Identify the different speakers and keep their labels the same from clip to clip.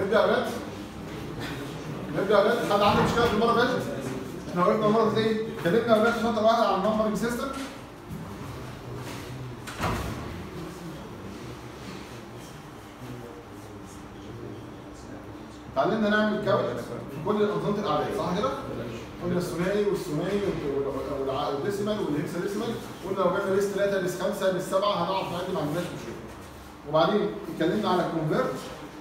Speaker 1: نبدا يا ولاد نبدا يا ولاد حد عنده مشكله في المره اللي فاتت احنا وقفنا المره اللي فاتت اتكلمنا يا ولاد في شابتر واحد عن النمبرنج سيستم اتعلمنا نعمل كاونت في كل انظمه الاعداد صح كده؟ قلنا الثنائي والثنائي والديسيمال والهكساديسيمال قلنا لو جبنا ليست 3 ليست 5 ليست 7 هنعرف نعد ما عندناش مشكله وبعدين اتكلمنا على الكونفرت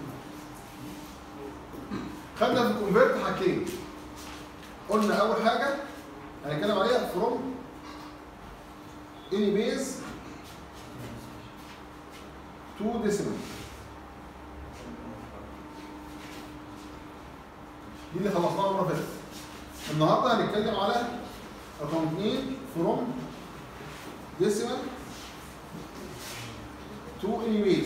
Speaker 1: خدنا في الكونفرت حاجتين قلنا اول حاجه هنتكلم عليها فروم اني بيز تو ديسيمال دي اللي خلصناها المره اللي فاتت النهارده هنتكلم على رقم 2 فروم ديسيمال تو اني بيز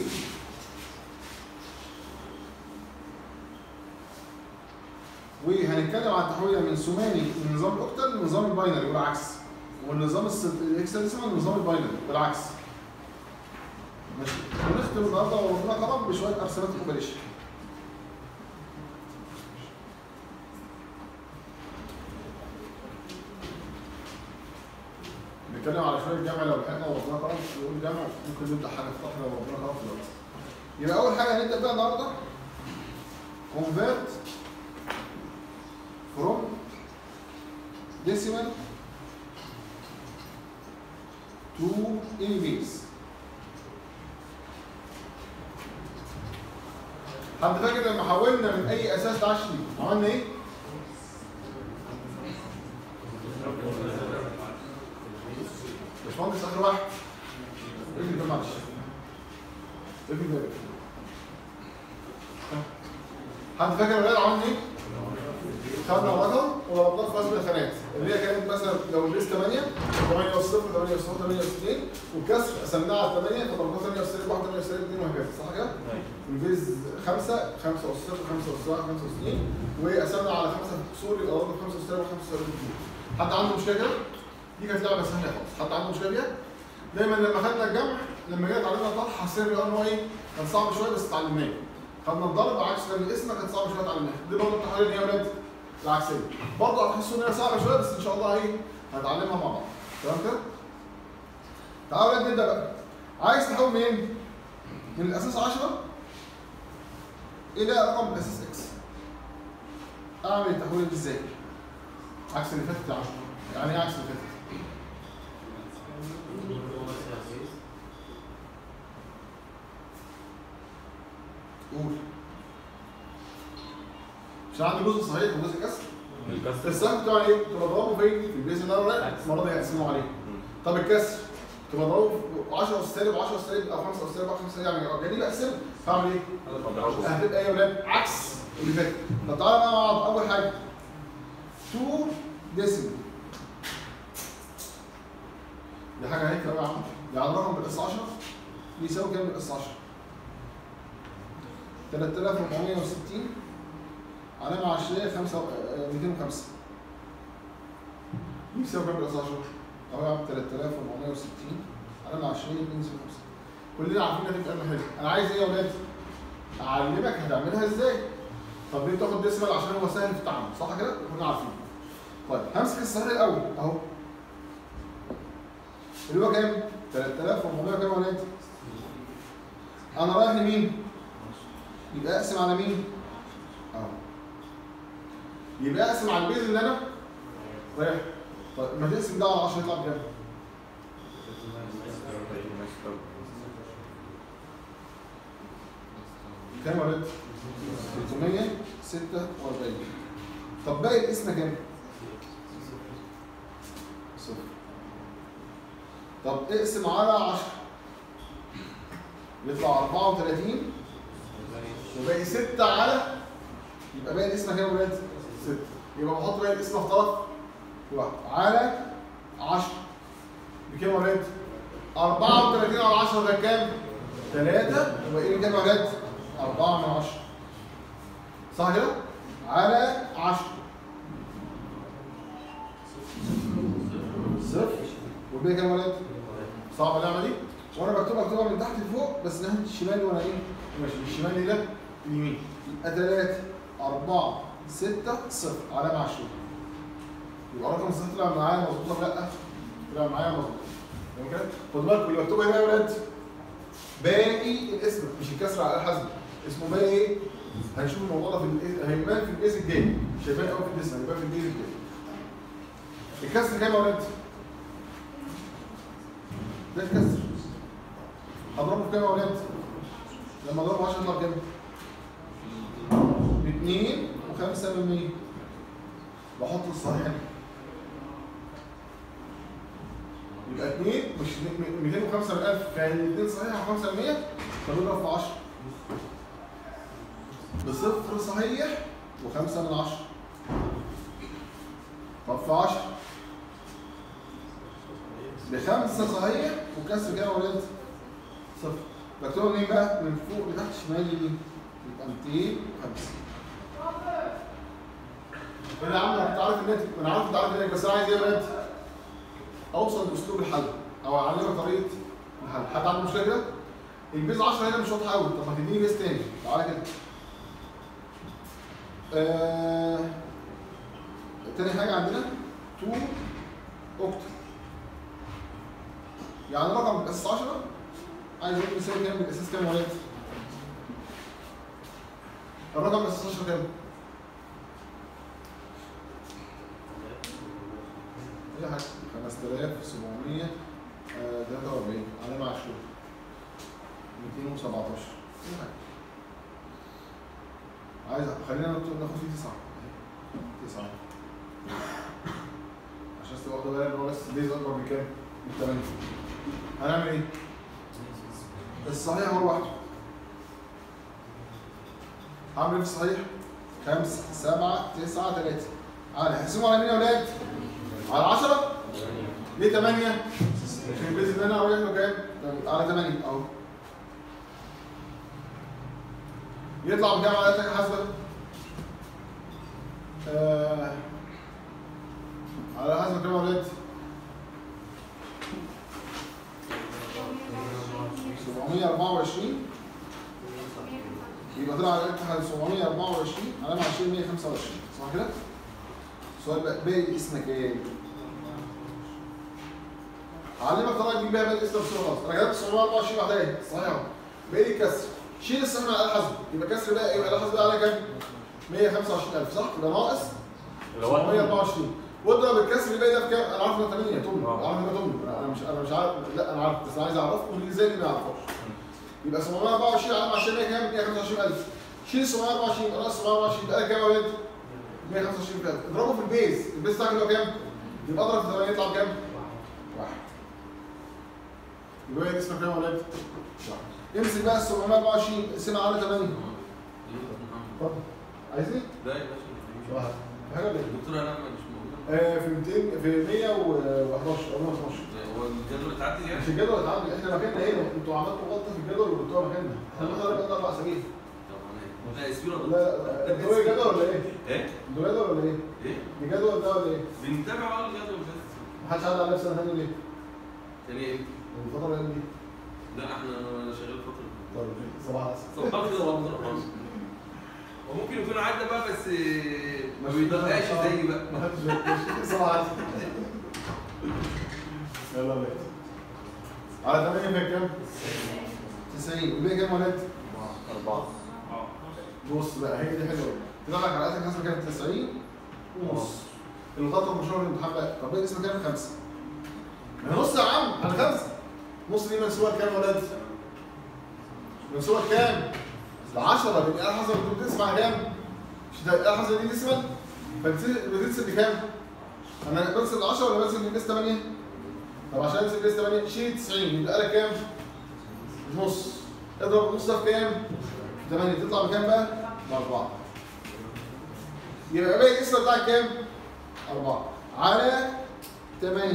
Speaker 1: وهنتكلم عن تحويلها من ثماني من نظام الاوكتال لنظام الباينري والعكس والنظام الاكسديسيمال لنظام الباينري بالعكس ماشي ونختم النهارده وربنا كرم بشويه ارسالات اوبريشن نتكلم على شويه جمع لو لحقنا وربنا كرم نقول جمع ممكن نبدا حاجه في لو ربنا كرم في الوقت يبقى اول حاجه هنبدا بيها النهارده convert from decimal to any base حد فاكر لما حولنا من اي اساس لعشري عملنا ايه؟ باشمهندس اخر واحد اقفل ده معلش اقفل ده حد فاكر الولاد عملنا ايه؟ خدنا الرقم وربطناه في قسم الخانات اللي هي كانت مثلا لو الليست 8 8 و 0 8 و 0 8 و 2 والكسر قسمناها على 8 فطلبناه 8 و 1 8 و 2 وهكذا صح كده؟ الفيز 5 5 و 0 5 و 7 5 و 2 وقسمنا على 5 في الكسور يبقى ضربنا 5 و 7 و 5 و 2 حد عنده مشكله كده؟ دي كانت لعبه سهله خالص حد عنده مشكله فيها؟ دايما لما خدنا الجمع لما جينا اتعلمنا الطرح حسينا ان هو ايه؟ كان صعب شويه بس اتعلمناه خدنا الضرب عكس كان الاسم كانت صعبه شويه اتعلمناها دي برضه التحويل اللي هي ولاد العكسيه برضه هتحسوا ان هي صعبه شويه بس ان شاء الله ايه هنتعلمها مع بعض تمام كده؟ تعالوا بقى نبدا بقى عايز تحول منين؟ من الاساس 10 الى رقم الاساس اكس اعمل التحويل دي ازاي؟ عكس اللي فاتت يا 10 يعني ايه عكس اللي فاتت؟ قول مش عندي جزء صحيح وجزء كسر
Speaker 2: الكسر
Speaker 1: السهم بتاع ايه؟ كنت بضربه فين؟ في البيز اللي انا رايح المره دي هيقسموا عليه طب الكسر كنت بضربه في 10 اس سالب 10 اس سالب او 5 اس سالب 5 اس سالب يعني جاني بقسمه فاعمل ايه؟ هتبقى ايه يا ولاد؟ عكس اللي فات طب تعالى بقى مع بعض اول حاجه 2 ديسيمال دي حاجه هيك يا عم يعني الرقم بالاس 10 بيساوي كام بالاس 10 3460 علامة عشرية 5 205 بيساوي كام بالاس 10 اهو يا عم 3460 علامة عشرية 205 كلنا عارفين نتيجة كلام حلو انا عايز ايه يا ولاد؟ اعلمك هتعملها ازاي طب ليه تاخد ديسمال عشان هو سهل في التعامل صح كده؟ كلنا عارفين طيب همسك السهل الاول اهو اللي هو كام؟ 3400 كام يا ولاد؟ انا رايح لمين؟ يبقى اقسم على مين؟ اهو يبقى اقسم على البيز اللي انا رايح طيب ما تقسم ده على 10 يطلع بكام؟ كام يا ولاد؟ 346 طب باقي الاسم كام؟ صفر طب اقسم على 10 يطلع 34 وباقي 6 على يبقى باقي الاسم كام يا ولاد؟ 6 يبقى بحط باقي الاسم في طرف واحد على 10 بكام يا ولاد؟ 34 على 10 ده كام؟ 3 وباقي لي كام يا ولاد؟ 4 من 10 صح كده؟ على 10 صفر والباقي كام يا ولاد؟ صعبه اللعبه دي؟ وانا بكتبها اكتبها من تحت لفوق بس ناحيه الشمال وانا ايه؟ ماشي الشمال ده اليمين يبقى 3 4 6 0 علامة على الشغل يبقى رقم الصفر طلع معايا مظبوط ولا لا؟ طلع معايا مظبوط تمام كده؟ خد بالكم اللي مكتوب هنا يا ولاد باقي الاسم مش الكسر على الحزم اسمه باقي ايه؟ هنشوف الموضوع ده في الإيه- هيبان في الجزء الجاي مش هيبان قوي في الجسم هيبان في الجزء الجاي الكسر كام يا ولاد؟ ده الكسر هضربه في كام يا ولاد؟ لما اضربه 10 يطلع كام؟ ب 2 و5 من 100 بحط الصحيح هنا يبقى 2 مش 205 من 1000 كان الاثنين صحيح و5 من 100 فبنضرب في 10 بصفر صحيح و5 من 10 طب في 10 بخمسة صحيح وكسر كده يا ولاد صفر بكتبها منين بقى؟ من فوق لتحت شمال يمين يبقى 205 انا يا عم انا كنت عارف الناتج انا عارف انت عارف الناتج بس انا عايز ايه يا ولاد؟ اوصل لاسلوب الحل او اعلمك طريقه الحل حد عنده مشكله كده؟ البيز 10 هنا مش واضحه قوي طب ما تديني بيز تاني تعالى كده آه... تاني حاجه عندنا 2 اوكتل يعني رقم الاساس 10 عايز اقول مثال كام الاساس كام يا ولاد؟ الرقم الاساس 10 كام؟ اي حاجه 5743 علامه على الشغل 217 اي حاجه عايز خلينا ناخد فيه تسعه تسعه عشان تبقى واخده بالك ان هو بس بيز اكبر من كام؟ من 8 هنعمل ايه؟ الصحيح هو لوحده هعمل ايه في الصحيح؟ 5 7 9 3 على هقسمه على مين يا ولاد؟ على 10 ليه 8 عشان البيز اللي انا رايح له كام على 8 اهو يطلع بكام على تك حاسبه آه على حسب كام يا ولاد 724 يبقى طلع على الاتحاد 724 علامة 20 125 صح كده؟ السؤال بقى باقي اسمك ايه؟ علمك طريقه تجيب بيها باقي الاسم بسرعه خلاص انا جبت 724 بعدها ايه؟ صحيح اهو باقي لي الكسر شيل السهم على الحسب يبقى كسر بقى ايه؟ يبقى الحسب بقى على كام؟ 125000 صح؟ يبقى ناقص
Speaker 2: اللي هو
Speaker 1: 724 واضرب الكسر اللي باقي ده في كام؟ انا عارف انه 8 تم عارف انه تم انا مش انا مش عارف لا انا عارف بس انا عايز اعرفكم اللي زي اللي ما يعرفوش يبقى 724 على 10 كام؟ 125000 شيل 724 ناقص 724 يبقى كام يا ولاد؟ 125 فات اضربه في البيز البيز بتاعك اللي هو كام؟ يبقى اضرب في 8 يطلع بكام؟ واحد يبقى هي اسمها كام يا ولاد؟ واحد امسك بقى ال 724 اقسمها على 8 اتفضل عايز ايه؟
Speaker 2: لا يا باشا
Speaker 1: واحد حاجه ولا ايه؟
Speaker 2: الدكتور انا مش موجود
Speaker 1: آه، في 200 في 111 او 112
Speaker 2: هو الجدول اتعدل يعني
Speaker 1: مش الجدول اتعمل احنا مكاننا هنا انتوا عملتوا غلطه في الجدول وجبتوها مكاننا احنا مثلا بقى اربع اسابيع
Speaker 2: طب انا لا اسبوع
Speaker 1: لا لا انتوا ايه جدول ولا ايه؟
Speaker 2: ايه؟
Speaker 1: انتوا جدول ولا ايه؟
Speaker 2: ايه؟
Speaker 1: الجدول ده ولا ايه؟
Speaker 2: بنتابع اه الجدول بس
Speaker 1: محدش عدى على سنه ثانيه ليه؟
Speaker 2: يعني ايه؟
Speaker 1: الفتره اللي قبل دي
Speaker 2: لا احنا انا شغال فتره
Speaker 1: طيب صباح الخير
Speaker 2: صباح كده والله وممكن يكون عدى بقى بس ما بيدققش زي بقى
Speaker 1: ما حدش بيكتشف. صباح الخير يلا بيت على 8 فين كام؟ 90 والباقي كام ولاد؟
Speaker 3: أربعة
Speaker 1: بص بقى هي دي حلوه طلع لك على قد حسب كانت 90 ونص الخطوه المشهوره في الامتحان بقى طب باقي اسمها كام؟ خمسه ما نص يا عم على خمسه نص دي منسوبه كام يا ولاد؟ منسوبه كام؟ ل 10 يبقى على حسب انت بتسمع كام؟ مش ده على حسب دي ديسيمال فبتنسب بكام؟ انا بنسب ل 10 ولا بنسب للناس 8؟ طب عشان انسب للناس 8 شيل 90 يبقى لك كام؟ نص اضرب النص ده في كام؟ 8 تطلع بكام بقى؟ بأربعة. يبقى باقي الاسم بتاعك كام؟ أربعة. على 8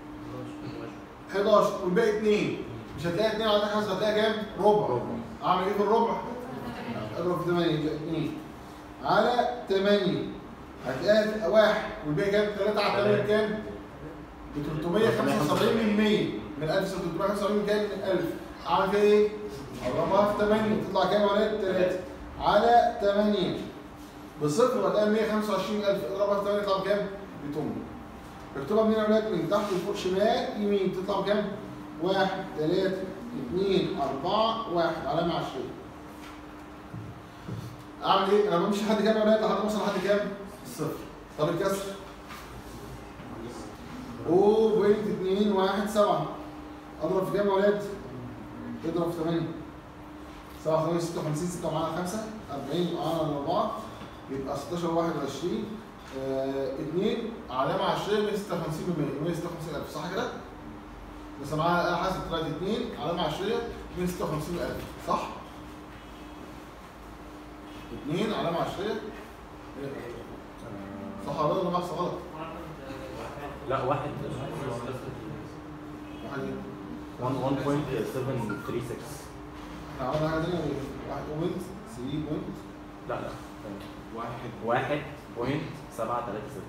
Speaker 1: 11 والباقي 2 مش هتلاقي 2 على خمسة هتلاقي كام؟ ربع. أعمل إيه في الربع؟ أضرب في 8 يبقى 2 على 8 هتلاقي واحد والباقي كام؟ 3 على 8 كام؟ ب 375 من 100 من 1375 من كام؟ من 1000 أعمل فيها إيه؟ اضربها في 8 تطلع كام يا ولاد؟ 3 على 8 بصفر وهتلاقي 125000 اضربها في 8 يطلع بكام؟ ب 8 اكتبها منين يا اولاد؟ من تحت لفوق شمال يمين تطلع بكام؟ 1 3 2 4 1 علامة عشرية اعمل ايه؟ انا بمشي لحد كام يا اولاد؟ لحد ما اوصل لحد كام؟ الصفر طب الكسر 0.217 اضرب في كام يا اولاد؟ اضرب في 8 7 8 56 6 معانا 5 40 معانا 4 يبقى 16 21 2 علامة عشرية 156 ب 156000 صح كده؟ بس معاها انا حاسب طلعت 2 علامة عشرية 156000 صح؟ 2 علامة عشرية صح ولا انا بحث غلط؟
Speaker 3: لا واحد
Speaker 1: واحد ايه؟
Speaker 3: 1.736
Speaker 1: احنا عملنا حاجة تانية واحد بوينت 3 بوينت
Speaker 3: لا لا
Speaker 2: واحد
Speaker 3: واحد بوينت سبعة تلاتة ستة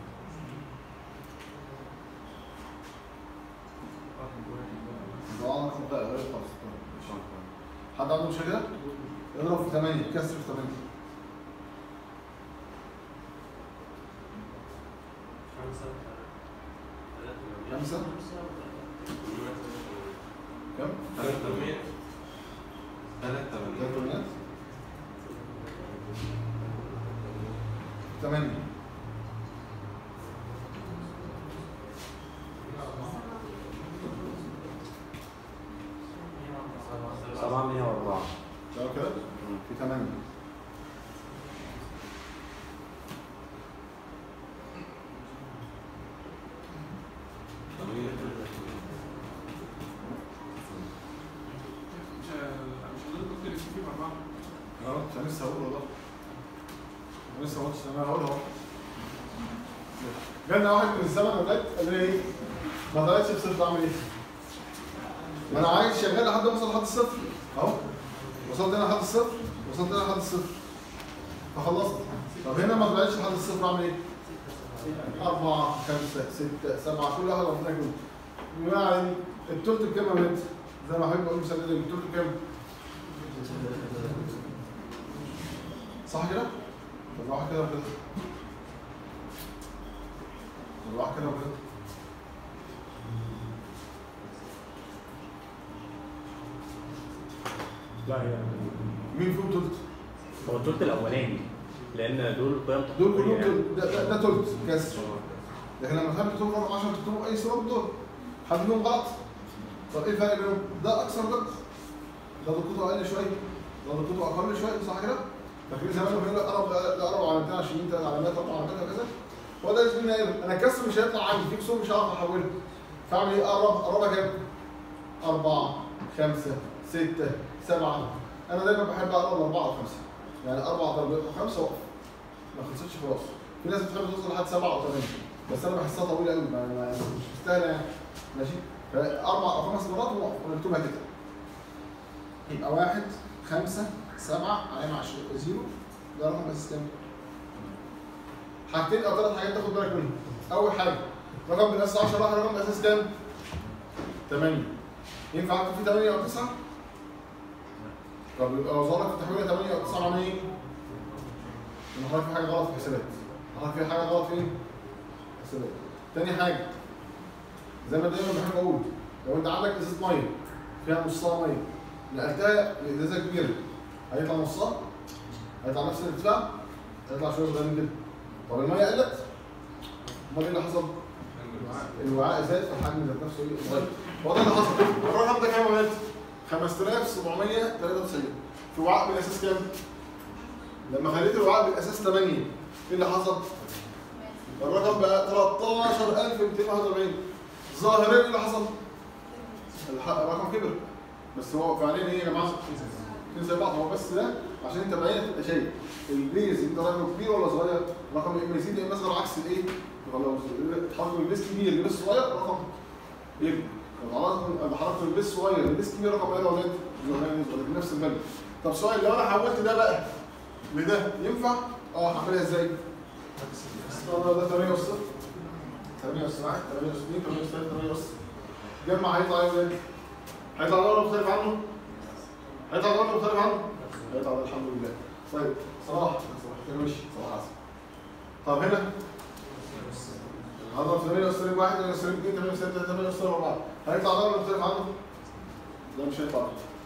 Speaker 1: ده رقم بقى غير خالص حد عنده مشكلة؟ اضرب في 8 كسر في 8 خمسة كم؟
Speaker 2: ثلاث تمانية ثلاث
Speaker 1: ثلاث
Speaker 2: تمانية
Speaker 1: تمانيات ثمانية
Speaker 3: سبعة مية وأربعة
Speaker 1: تمام كده؟ في ثمانية
Speaker 2: تمانية
Speaker 4: مش مش هنقدر نكتب فيه بأربعة
Speaker 1: اه مش لسه هقول والله أنا لسه ما قلتش انا هقول اهو جالنا واحد من الزمن يا ولاد قال لي ايه؟ ما طلعتش بصفر اعمل ايه؟ ما انا عايز شغال لحد ما اوصل لحد الصفر اهو وصلت هنا لحد الصفر وصلت هنا لحد الصفر فخلصت طب هنا ما طلعتش لحد الصفر اعمل ايه؟ أربعة خمسة ستة سبعة كل واحد ربنا يكون يعني التلت بكام يا ولاد؟ زي ما بحب اقول مثلا التلت بكام؟ صح كده؟ طلعها كده وكده طلعها كده وكده
Speaker 3: لا هي
Speaker 1: مين فيهم تلت؟
Speaker 3: هو التلت الأولاني لأن دول قيم
Speaker 1: دول كلهم
Speaker 3: تحقيقية.
Speaker 1: تلت ده, ده, ده تلت كسر لكن لما تحب تكتبهم رقم 10 تكتبهم اي صوره دول حد منهم غلط طب ايه الفرق بينهم؟ ده اكثر دقه ده دقته اقل شويه ده دقته اقل شويه صح كده؟ فاكرين زمان لما بيقول لك قرب ده قرب على 220 ثلاث علامات اربع علامات وكذا هو ده اللي زميلنا انا الكسر مش هيطلع عندي في كسور مش هعرف احوله فاعمل ايه؟ اقرب اقربها كام؟ أربعة خمسة ستة سبعة أنا دايما بحب أقرب أربعة وخمسة يعني أربع ضربات وخمسة وقف ما خلصتش خلاص في ناس بتحب توصل لحد سبعة أو ثمانية بس أنا بحسها طويلة قوي ما ما- مش مستاهلة يعني ماشي فأربع أو خمس مرات ونقف ونكتبها كده يبقى واحد خمسة سبعة علامة عشرين زيرو ده رقم أساس كام؟ حاجتين أو ثلاث حاجات تاخد بالك منهم أول حاجة رقم بالأساس 10 واحد رقم بالأساس كام؟ 8 ينفع اكتب فيه 8 او 9 طب يبقى وصلك في تحويله 8 او 9 معناه ايه؟ ان حضرتك في حاجه غلط في الحسابات حضرتك في حاجه غلط فين؟ حسابات تاني حاجه زي ما دايما بحب اقول لو انت عندك ازازه ميه فيها نصها ميه نقلتها لازازه كبيره هيطلع نصها هيطلع نفس الارتفاع هيطلع شويه صغيرين كده طب الميه قلت امال ايه اللي حصل؟ الوعاء زاد فالحجم ذات نفسه ايه صغير هو ده اللي حصل الرقم ده كام يا ولاد 5793 في وعاء بالاساس كام لما خليت الوعاء بالاساس 8 ايه اللي حصل الرقم بقى 13241 ظاهريا ايه اللي حصل الح- الرقم كبر بس هو فعليا ايه يا جماعه الاثنين زي بعض هو بس ده عشان انت بعينك تبقى شايف البيز انت رقمه كبير ولا صغير رقم يا اما يزيد يا اما يصغر عكس الايه لو حركه البيز كبير البيز صغير رقم يكبر لو حركه حركه البيز صغير البيز كبير رقم ايه يا ولاد لكن نفس المبنى طب سؤال لو انا حولت ده بقى لده ينفع؟ اه هعملها ازاي؟ اه ده 8 والصفر 8 والصفر 8 والصفر 8 والصفر 8 والصفر جمع هيطلع ايه يا ولاد؟ هيطلع ده ولا مختلف عنه؟ هيطلع ده ولا مختلف عنه؟ هيطلع ده الحمد لله طيب صلاح كده ماشي صلاح حسن طب هنا هضرب 8 أسرين واحد 8 أسرين اثنين 8 أسرين ثلاثة 8 أسرين أربعة هيطلع ده ولا مختلف عنه؟ لا مش هيطلع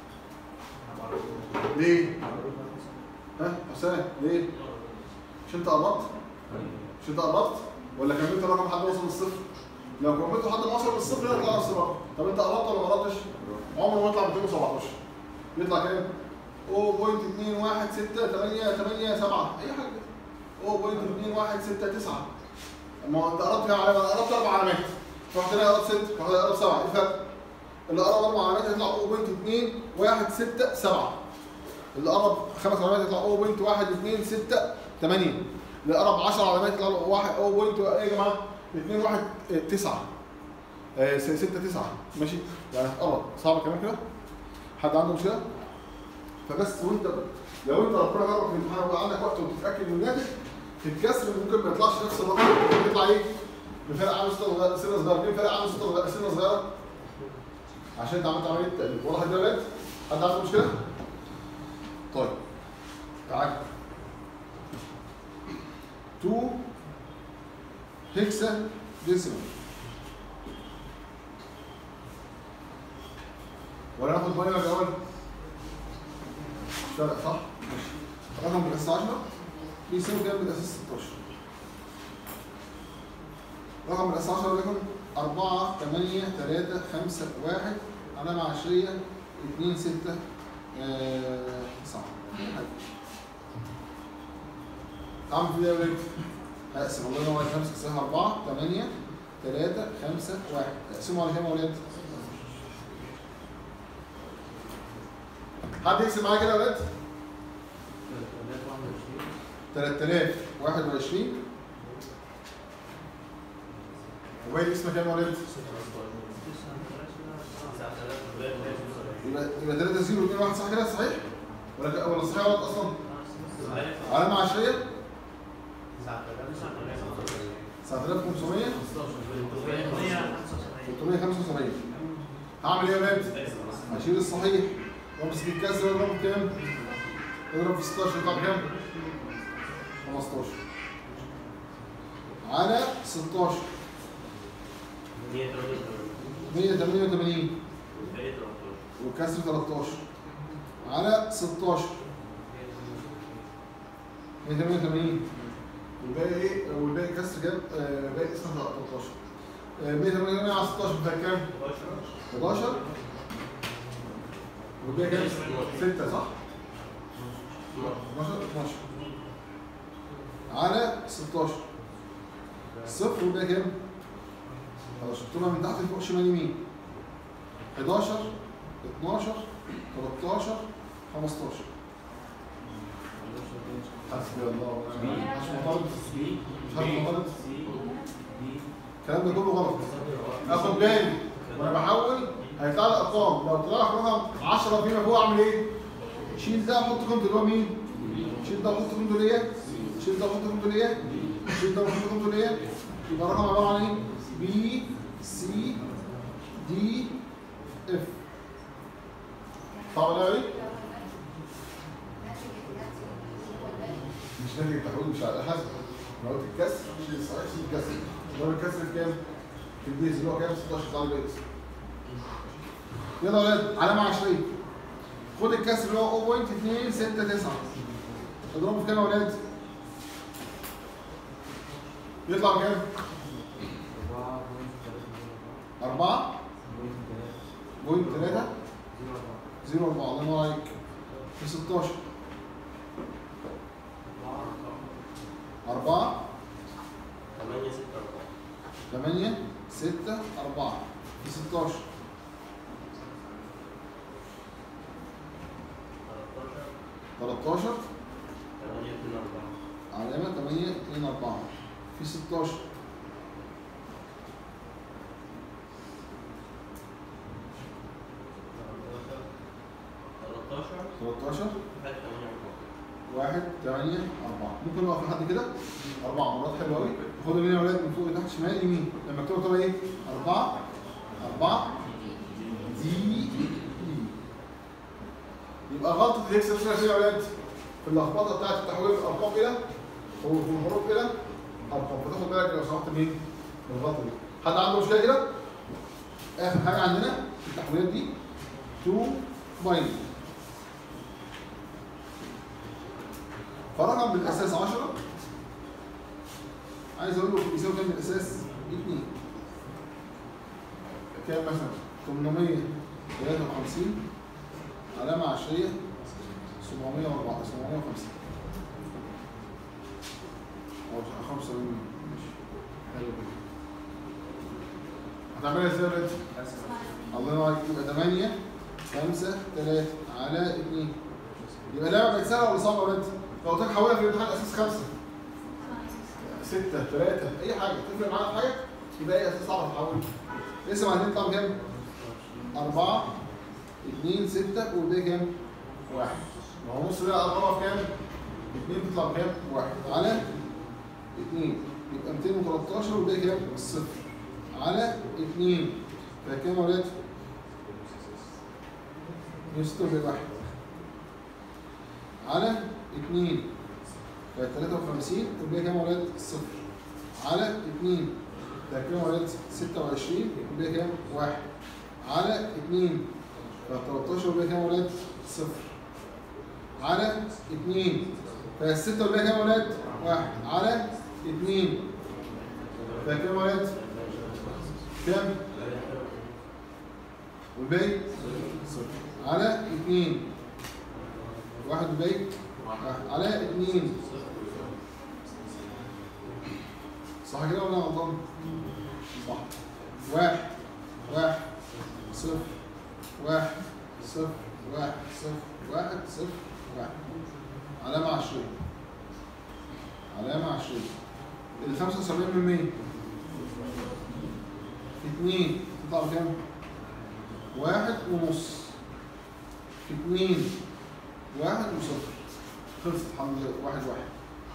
Speaker 1: ليه؟ ها حسام ليه؟ مش انت قربت؟ مش انت قربت؟ ولا كملت الرقم لحد ما وصل للصفر؟ لو كملت لحد ما وصل للصفر يطلع نفس الرقم طب انت قربت ولا ما قربتش؟ عمره ما يطلع 217 يطلع كام؟ 0.216 8 8 7 اي حاجه 0.2169 ما هو انت قربت كام علامه؟ انا قربت اربع علامات رحت تاني قربت ست رحت قربت سبعه ايه الفرق؟ اللي قرب اربع علامات هيطلع 0.2167 اللي قرب خمس علامات يطلع 0.1268 اللي قرب 10 علامات يطلع له 1 0. ايه يا جماعه 2 1 9 6 9 ماشي يعني قرب صعب الكلام كده حد عنده مشكله فبس وانت لو انت ربنا جرب في الامتحان وبقى عندك وقت وتتاكد من الناتج الكسر ممكن ما يطلعش نفس الرقم ممكن يطلع ايه بفرق عنه سنه صغيره سنه صغيره ليه فرق عنه سنه صغيره سنه صغيره عشان انت عملت عمليه تقليد واضح يا ولاد حد عنده مشكله طيب تعال 2 هيكسا ديسيمال ولا ناخد باينر الاول مش فارق صح ماشي رقم من اس 10 بيساوي كام من اساس 16 رقم من اس 10 وليكن 4 8 3 5 1 علامة عشرية 2 6 9 هعمل في ده يا ولاد هقسم والله ينور عليك 5 9 4 8 3 5 1 اقسمه على كام يا ولاد؟ حد يقسم معايا كده يا ولاد؟ 3021 وباقي اسمك كام يا ولاد؟ يبقى يبقى 3 0 2 1 صح كده صحيح؟ ولا ولا صحيح غلط اصلا؟ علامة عشرية 9500 375 هعمل ايه يا ولاد؟ هشيل الصحيح وامسك الكسر واضربه بكام؟ اضرب في 16 يطلع بكام؟ 15 على 16 188 والكسر 13 على 16 188 والباقي ايه والباقي كسر كام؟ آه باقي اسمه 13 آه 188 على 16 بتاع كام؟ 11 والباقي كام؟ 6 صح؟ 12 12 على 16 صفر والباقي كام؟ خلاص شفتوها من تحت لفوق شمال يمين 11 12 13 15 حسبي الله ونعم الوكيل مش معترض مش حد معترض الكلام ده كله غلط اخد بالي وانا بحول هيطلع لي ارقام لو طلع لك رقم 10 فيما فوق اعمل ايه؟ شيل ده وحط قيمته اللي هو مين؟ شيل ده وحط قيمته اللي هي شيل ده وحط قيمته اللي هي شيل ده وحط قيمته اللي هي يبقى الرقم عباره عن ايه؟ بي سي دي اف صعب ولا عليك؟ مش ناتج التحويل مش على حسب لو قلت الكسر شيل الصحيح شيل الكسر لو الكسر في كام؟ في البيز اللي هو كام؟ 16 بتاع البيز يلا يا ولاد علامة عشرية خد الكسر اللي هو 0.269 اضربه في كام يا ولاد؟ يطلع بكام؟ 4 بوينت 3 0 4 الله ينور عليك في 16 4 8 6 4 في 16 13 علامة 8 2 4 في 16 13 1 8 4 ممكن نقف لحد كده اربع مرات حلو قوي خد منين يا ولاد من فوق لتحت شمال يمين لما مكتوبه تبقى ايه 4 4 دي يبقى غلطه الاكس فين يا ولاد في اللخبطه بتاعت التحويل من ارقام الى ومن حروف الى ارقام فتاخد بالك لو سمحت مين؟ من الغلطه دي حد عنده مشكله كده؟ اخر حاجه عندنا في التحويلات دي تو باينري فرقم بالاساس 10 عايز اقول له يساوي كام بالاساس؟ 2 كام مثلا؟ 853 علامة عشرية 704 750 أو 75 ماشي حلو كده هتعملها ازاي يا ولاد؟ الله ينور عليك يبقى 8 5 3 على 2 يبقى اللعبة بقت سهلة ولا صعبة يا ولاد؟ لو قلت لك حولها في الامتحان اساس 5 6 3 اي حاجة تفرق معانا في حاجة يبقى هي اساس صعبة تحول لسه بعدين يطلع بكام؟ 4 2 6 والباقي كام؟ 1 ما هو نص ده أربعة في كام؟ 2 تطلع بكام؟ 1 على 2 يبقى 213 والباقي كام؟ صفر على 2 يبقى كام يا ولاد؟ 106 والباقي 1 على 2 يبقى 53 والباقي كام يا ولاد؟ صفر على 2 ده كام يا ولاد؟ 26 والباقي كام؟ 1 على 2 ف 13 والباقي كام يا ولاد؟ صفر على 2 فالستة والباقي كام يا ولاد؟ 1 على 2 فكام يا ولاد؟ كام؟ والباقي؟ صفر على 2 واحد والباقي؟ واحد على 2 صح كده ولا أنا غلطان؟ صح واحد واحد صفر واحد صفر واحد صفر واحد صفر واحد علامة عشرية علامة عشرية ال 75 من 100 اتنين تطلع بكام؟ واحد ونص في اتنين واحد وصفر خلصت الحمد لله واحد واحد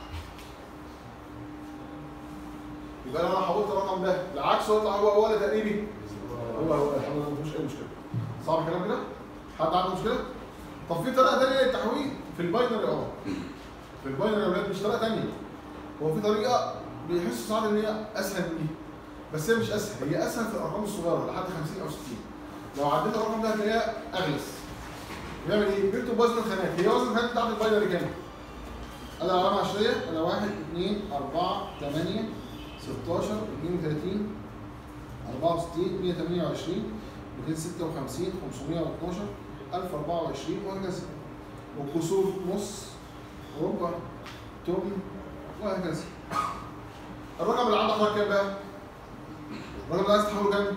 Speaker 1: يبقى انا حولت الرقم ده العكس هو يطلع هو هو ولا تقريبي؟ هو هو الحمد لله مفيش اي مشكله صعب الكلام كده؟ حد عنده مشكله؟ طب في طريقه ثانيه للتحويل في الباينري اه في الباينري يا ولاد مش طريقه ثانيه هو في طريقه بيحسوا ساعات ان هي اسهل من دي بس هي مش اسهل هي اسهل في الارقام الصغيره لحد 50 او 60 لو عديت الرقم ده هتلاقيها اغلس بيعمل ايه؟ بيكتب وزن الخانات هي وزن الخانات بتاعت الباينري كام؟ انا علامه عشريه انا 1 2 4 8 16 32 64 128 256 512 1024 وهكذا والكسور نص ربع تمن وهكذا الرقم اللي عندك حضرتك كام بقى؟ الرقم اللي عايز تحوله كام؟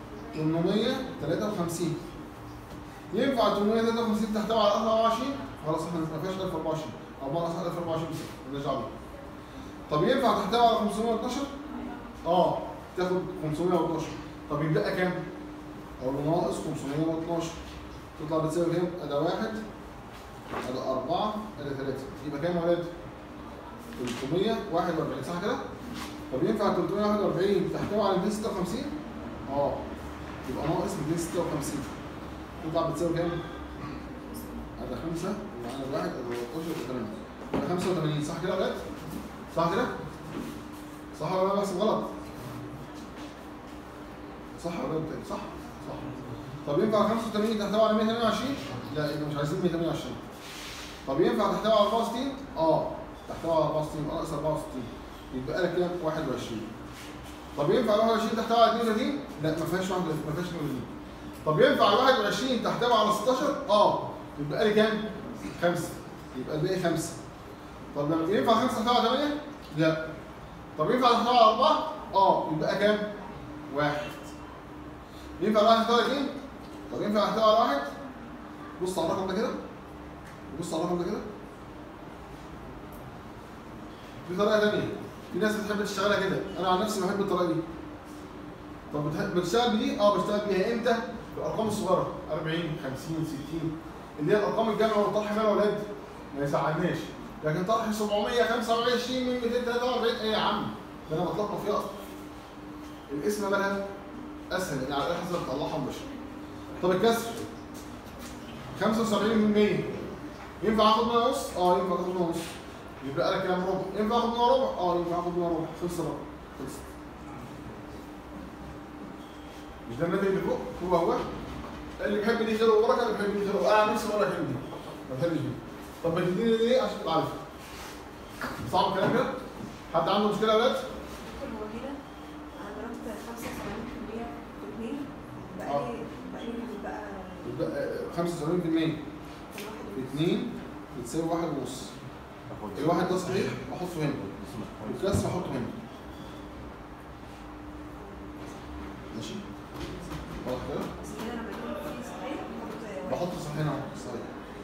Speaker 1: 853 ينفع 853 تحتوي على 24 خلاص احنا ما فيهاش 1024 او بقى 1024 بس مالناش دعوه بيها. طب ينفع تحتوي على 512 اه تاخد 512 طب يبقى كام؟ اقول له ناقص 512 تطلع بتساوي كام؟ ادي واحد ادي أربعة ادي ثلاثة يبقى كام يا ولاد؟ 341 صح كده؟ طب ينفع 341 تحتوي على 256 اه يبقى ناقص 256 تطلع بتساوي كام؟ ادي 5 ومعانا الواحد ادي 13 ادي 8 يبقى 85 صح كده يا ولاد؟ صح كده؟ صح ولا انا بحسب غلط؟ صح ولا انت صح؟ صح طب ينفع 85 تحتوي على 128؟ لا يبقى مش عايزين 128 طب ينفع تحتوي على 64؟ اه تحتوي على 64 يبقى ناقص 64 يبقى لك كام؟ 21 طب ينفع 21 تحتوي على 32؟ لا ما فيهاش 31 ما فيهاش 32 طب ينفع 21 تحتوي على 16؟ اه يبقى لي كام؟ 5 يبقى الباقي 5 طب لما ينفع 5 تحتوي على 8؟ لا طب ينفع تحتوي على 4؟ اه يبقى كام؟ واحد ينفع واحد يحتوي على 2؟ طب ينفع يحتوي على واحد؟ بص على الرقم ده كده بص على الرقم ده كده في طريقة تانية في ناس بتحب تشتغلها كده أنا عن نفسي بحب الطريقة دي طب بتح- بتشتغل بدي؟ اه بشتغل بيها امتى؟ في الأرقام الصغيرة 40 50 60 اللي هي الأرقام الجامعة والطرح فيها يا ولاد ما يزعلناش لكن طرح 725 من 243 ايه يا عم؟ ده أنا بتلخبط فيها أصلا الاسم مالها اسهل يعني على حسب تطلعها مباشر طب الكسر 75 من 100 ينفع اخد منها نص؟ اه ينفع اخد منها نص يبقى لك كام ربع ينفع اخد منها ربع؟ اه ينفع اخد منها ربع خلص الربع خلصت مش ده الناتج اللي فوق هو هو اللي بيحب دي خير وبركه اللي بيحب دي خير وبركه انا نفسي ولا احب دي ما بحبش دي طب بتديني ليه عشان تبقى عارف صعب الكلام كده؟ حد عنده مشكله يا ولاد؟
Speaker 5: هو كده انا ضربت 75% في 2 بقى لي بقى لي بقى
Speaker 1: يبقى 75%
Speaker 5: كان
Speaker 1: في 2 بتساوي واحد ونص الواحد ده صحيح بحطه هنا والكسر احطه هنا ماشي واضح كده
Speaker 5: بس هنا لما يكون في صحيح بحط
Speaker 1: بحط صحيح هنا اهو صحيح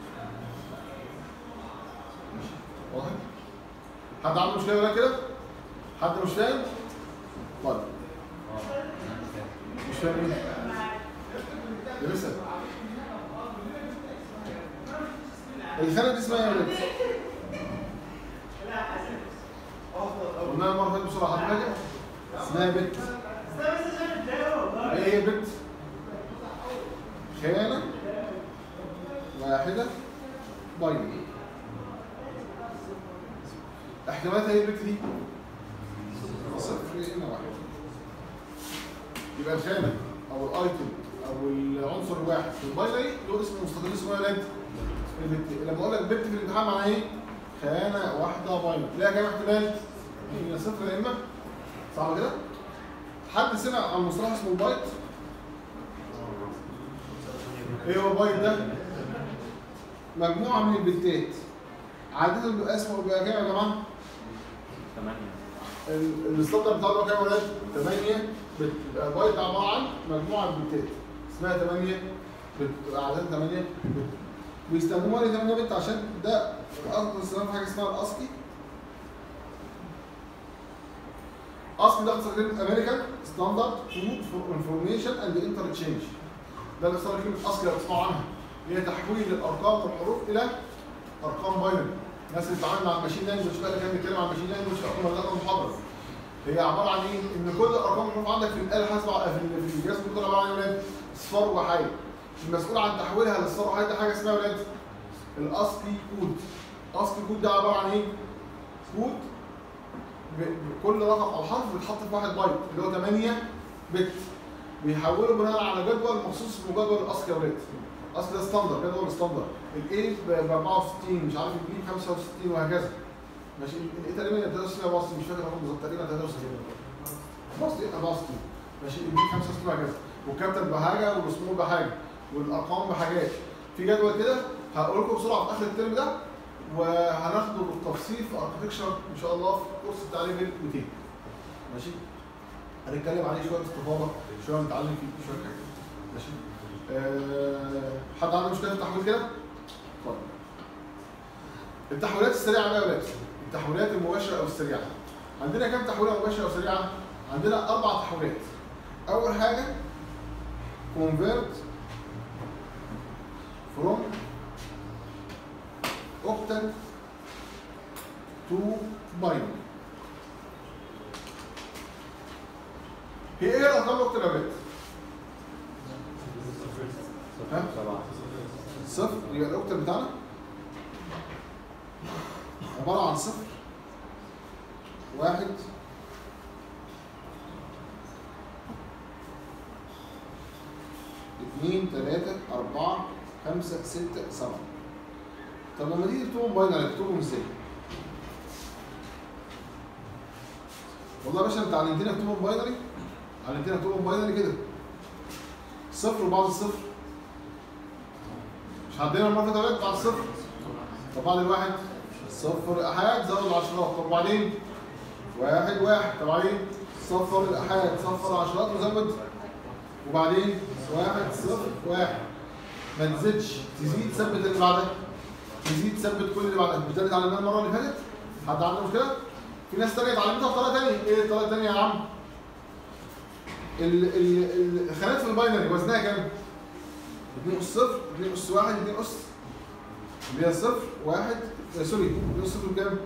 Speaker 1: ماشي واضح حد عنده مشكله ولا كده حد مش فاهم طيب مش فاهم ايه يا لسه الخانه دي اسمها ايه يا ولاد قلنا المره اللي فاتت بسرعه حد فاكر اسمها بت ايه هي بت خانه واحده باينري احتمالاتها ايه البت دي صفر هنا واحد يبقى الخانه او الايتم او العنصر الواحد في الباينري له اسم مستقل اسمه ايه يا ولاد؟ البت لما اقول لك بت في الامتحان معناها ايه؟ خانه واحده باينري ليها كام احتمال؟ هي صفر يا اما صعب كده؟ حد سمع عن مصطلح اسمه البايت؟ ايه هو البايت ده؟ مجموعه من البتات عادة بيبقى اسمه بيبقى كام يا جماعه؟
Speaker 3: 8
Speaker 1: ال- الستاندر بتاعه كام يا ولاد؟ 8 بت يبقى البايت عباره عن مجموعه بتات اسمها 8 بت عادة 8 بت بيستخدموها ليه 8 بت عشان ده اصلا استخدام حاجه اسمها الاسكي اسكي ده اختصار كلمه امريكان ستاندرد كود فور انفورميشن اند انترتشينج ده اللي اختصار كلمه اسكي لو تسمعوا عنها اللي هي تحويل الارقام والحروف الى ارقام باينري الناس اللي بتتعامل مع الماشين لانجوج بقى اللي كان بيتكلم عن الماشين لانجوج في اول مره المحاضره هي عباره عن ايه؟ ان كل الارقام اللي عندك في الاله الحاسبه في ال- في الجهاز الكمبيوتر عباره عن ايه يا ولاد؟ اصفار وحاجه المسؤول عن تحويلها لاصفار وحاجه ده حاجه اسمها يا ولاد الاسكي كود اسكي كود ده عباره عن ايه؟ كود ب- ب- كل رقم او حرف بيتحط في واحد بايت اللي هو 8 بت بيحوله بناء على جدول مخصوص اسمه جدول الاسكي يا ولاد اصل ده ستاندر جدول ستاندر الاي ب 64 مش عارف البي ب 65 وهكذا ماشي الايه تقريبا 63 64 مش فاكر الرقم بالظبط تقريبا 63 64 64 ماشي البي 65 وهكذا والكابتن بحاجه والسمول بحاجه والارقام بحاجات في جدول كده هقول لكم بسرعه في اخر الترم ده وهناخده بالتفصيل في اركتكشر ان شاء الله في الكورس بتاع ليفل 200 ماشي هنتكلم عليه شويه باستفاضه شويه نتعلم فيه شويه حاجات ماشي أه حد عنده مشكله في التحويل كده؟ طيب التحويلات السريعه بقى يا ولاد التحويلات المباشره او السريعه عندنا كام تحويله مباشره او سريعه؟ عندنا اربع تحويلات اول حاجه convert from octal to binary هي ايه الارقام الاوكتال يا ولاد؟ ها؟ صفر يبقى الاوكتال بتاعنا عبارة عن صفر واحد اثنين ثلاثة أربعة خمسة ستة سبعة طب لما تيجي تكتبهم باينري تكتبهم ازاي؟ والله يا باشا انت علمتني اكتبهم باينري علمتني اكتبهم باينري كده صفر وبعد الصفر مش عندنا المره اللي فاتت بعد الصفر طب بعد الواحد صفر احاد زود العشرات طب بعدين واحد واحد طب بعدين صفر الاحاد صفر العشرات وزود وبعدين واحد صفر واحد ما تزيدش تزيد ثبت اللي بعدها تزيد ثبت كل اللي بعدها مش ده اللي اتعلمناه المره اللي فاتت حد عنده مشكله؟ في ناس تانية اتعلمتها بطريقه تانية ايه الطريقه التانية يا عم؟ ال- ال- الخانات في الباينري وزنها كام؟ 2 اس صفر 2 اس 1 2 اس اللي هي صفر واحد آه، سوري 2 اس صفر بكام؟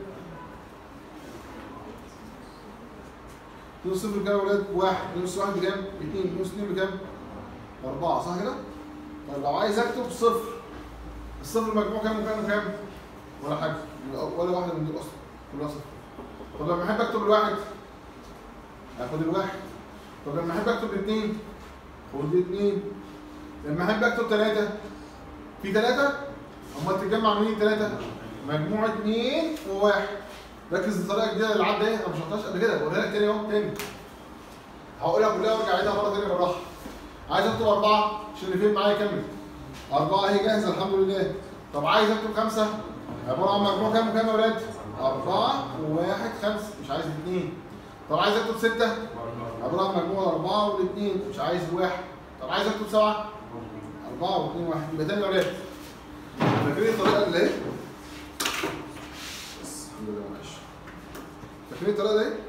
Speaker 1: 2 اس صفر بكام يا ولاد؟ واحد 2 اس 1 بكام؟ 2 2 اس 2 بكام؟ 4 صح كده؟ طيب لو عايز اكتب صفر الصفر المجموع كام وكام وكام؟ ولا حاجه ولا واحده من دول اصلا كلها صفر طب لما احب اكتب الواحد هاخد الواحد طب لما احب اكتب الاثنين خد الاثنين لما احب اكتب ثلاثه في ثلاثه امال تتجمع منين ثلاثه؟ مجموع اثنين وواحد ركز الطريقه الجديده اللي عدى ايه انا مش شرحتهاش قبل كده بقولها لك تاني اهو تاني هقولها كلها وارجع اعيدها مره تانيه بالراحه عايز اكتب اربعه عشان اللي فين معايا يكمل اربعه اهي جاهزه الحمد لله طب عايز اكتب خمسه عباره عن مجموع كام وكام يا ولاد؟ اربعه وواحد خمسه مش عايز اثنين طب عايز اكتب سته عباره عن مجموع اربعه والاثنين مش عايز واحد طب عايز اكتب سبعه اربعه واثنين واحد يبقى تاني يا ولاد فاكرين الطريقه اللي ايه؟ بس الحمد لله معلش فاكرين الطريقه دي؟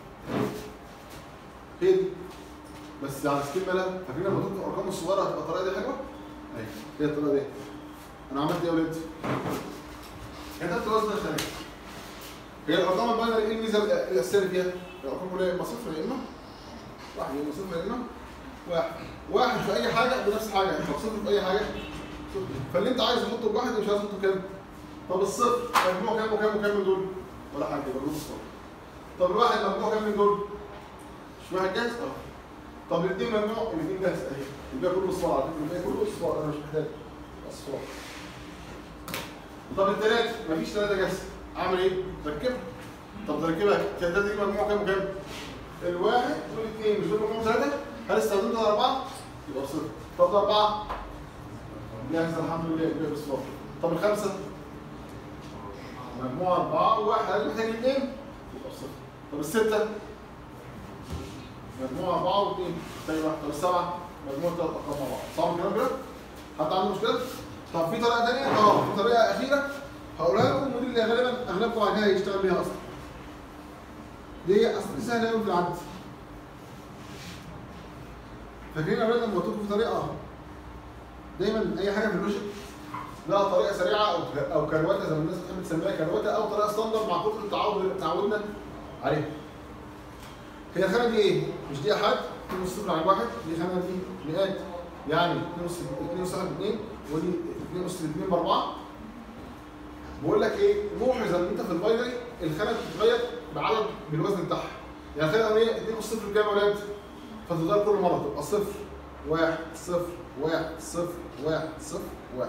Speaker 1: هي دي بس على سكيل ملا فاكرين لما تكتب الارقام الصغيره هتبقى الطريقه دي حلوه؟ ايوه هي الطريقه دي انا عملت ايه يا ولاد؟ كتبت وزن الخانات هي الارقام الباينري ايه الميزه الاساسيه اللي فيها؟ الارقام كلها يا اما صفر يا اما واحد يا اما صفر يا اما واحد واحد في اي حاجه بنفس حاجه يعني طب صفر في اي حاجه صفر فاللي انت عايز تحطه بواحد مش عايز تحطه كام؟ طب الصفر مجموع كام وكام وكام من دول؟ ولا حاجه يبقى دول الصفر طب الواحد مجموع كام من دول؟ مش واحد جاهز؟ اه طب الاثنين مجموع الاثنين جاهز اهي الباقي كله اصفار على فكره الباقي كله اصفار انا مش محتاج اصفار طب الثلاثه مفيش ثلاثه جاهزه اعمل ايه؟ ركبها طب تركبها الثلاثه دي مجموع كام وكام؟ الواحد والاثنين مش دول مجموع ثلاثه؟ هل استخدمت الاربعه؟ يبقى صفر طب الاربعه جاهزه الحمد لله يبقى بالصفر طب الخمسه مجموع اربعه وواحد هل محتاج اثنين؟ يبقى بصفر طب السته مجموع اربعه واثنين تاني واحد طب السبعه مجموع ثلاث ارقام مع بعض صعب الكلام كده؟ حد عنده مشكله؟ طب في طريقه ثانيه؟ اه في طريقه اخيره هقولها لكم ودي اللي غالبا اغلبكم بعد كده هيشتغل بيها اصلا. دي اصلا دي سهله قوي في العد. فاكرين يا اولاد لما قلت لكم في طريقه دايما اي حاجه في اللوجيك لها طريقه سريعه او او كروته زي ما الناس بتحب تسميها كروته او طريقه ستاندر مع كتر التعود اللي تعودنا عليها. هي الخانه دي ايه؟ مش دي احد 2 صفر على واحد دي خانه دي مئات يعني 2 نص 2 صفر 2 ودي 2 نص 2 ب 4 بقول لك ايه لاحظ ان انت في الباينري الخانه بتتغير بعدد بالوزن بتاعها يعني الخانه الاولانيه 2 نص صفر بكام يا ولاد؟ فتتغير كل مره تبقى صفر واحد صفر واحد صفر واحد صفر واحد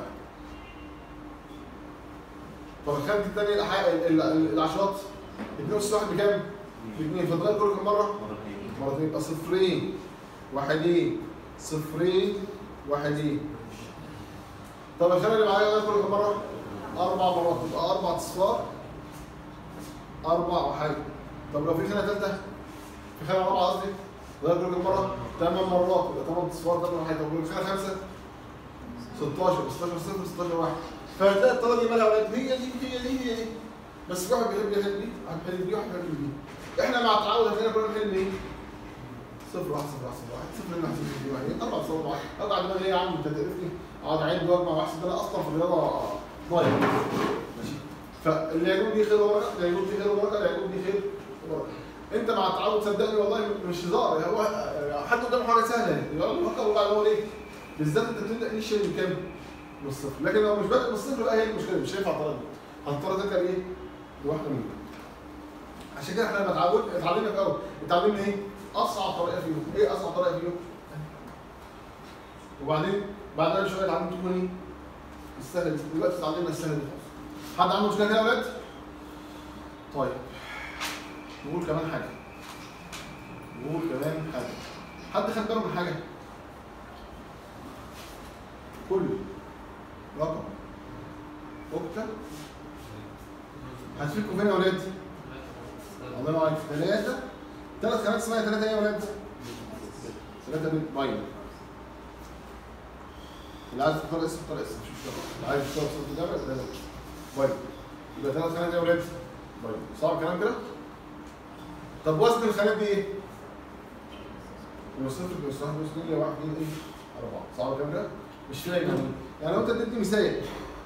Speaker 1: طب الخانه الثانيه العشرات 2 نص واحد بكام؟ باثنين فتتغير كل كم مره؟ مرتين يبقى صفرين واحدين صفرين واحدين طب الخانه اللي معايا كل كم مره؟ اربع مرات يبقى اربع اصفار اربع وحاجه طب لو في خانه ثالثه في خانه رابعه قصدي غير كل كم مره؟ ثمان مرات يبقى ثمان اصفار ثمان وحاجه طب الخانه خمسه 16 16 صفر 16 واحد فهتلاقي الطريقه دي مالها اولاد هي دي هي دي هي دي بس في واحد بيحب يحل دي واحد بيحل دي واحد بيحل دي احنا مع التعود هتلاقينا كلنا بنحل ايه؟ صفر واحد صفر واحد صفر واحد صفر هنا صفر دي واحد اربع صفر واحد اربع دماغ ايه يا عم انت تعرفني اقعد اعد واجمع واحسب ده انا اصلا في الرياضه ضايع ماشي فاللي يجوب دي خير وبركه اللي يجوب دي خير وبركه اللي يجوب دي خير وبركه انت مع التعود صدقني والله مش هزار هو حد قدامه حاجه سهله يقول لك فكر وبعد هو ليه؟ بالذات انت بتبدا ايه الشيء من كام؟ من الصفر لكن لو مش بادئ من الصفر بقى هي المشكله مش هينفع الطريقه دي هتضطر ترجع ايه؟ لواحده منهم عشان كده احنا لما اتعود اتعلمنا في الاول اتعلمنا ايه؟ اصعب طريقه فيهم ايه اصعب طريقه فيهم؟ وبعدين بعد ما شويه اتعلمت تكون ايه؟ السهله دي دلوقتي اتعلمنا السهله دي خالص حد عنده مشكله كده يا ولاد؟ طيب نقول كمان حاجه نقول كمان حاجه حد خد باله من حاجه؟ كل رقم اكتب هتفيدكم فين يا ولاد؟ الله ينور عليك ثلاثة ثلاث خانات اسمها ثلاثة ايه يا ولاد؟ ثلاثة بنت باينر اللي عايز تختار اسم اختار اسم مش مشكلة اللي عايز تختار صورة الجامعة يبقى ثلاثة باينر يبقى ثلاث خانات ايه يا ولاد؟ باينر صعب الكلام كده؟ طب وزن الخانات دي ايه؟ من صفر من صفر من صفر لواحد اثنين ايه؟ أربعة صعب الكلام كده؟ مش فاهم يعني يعني لو انت اديتني مثال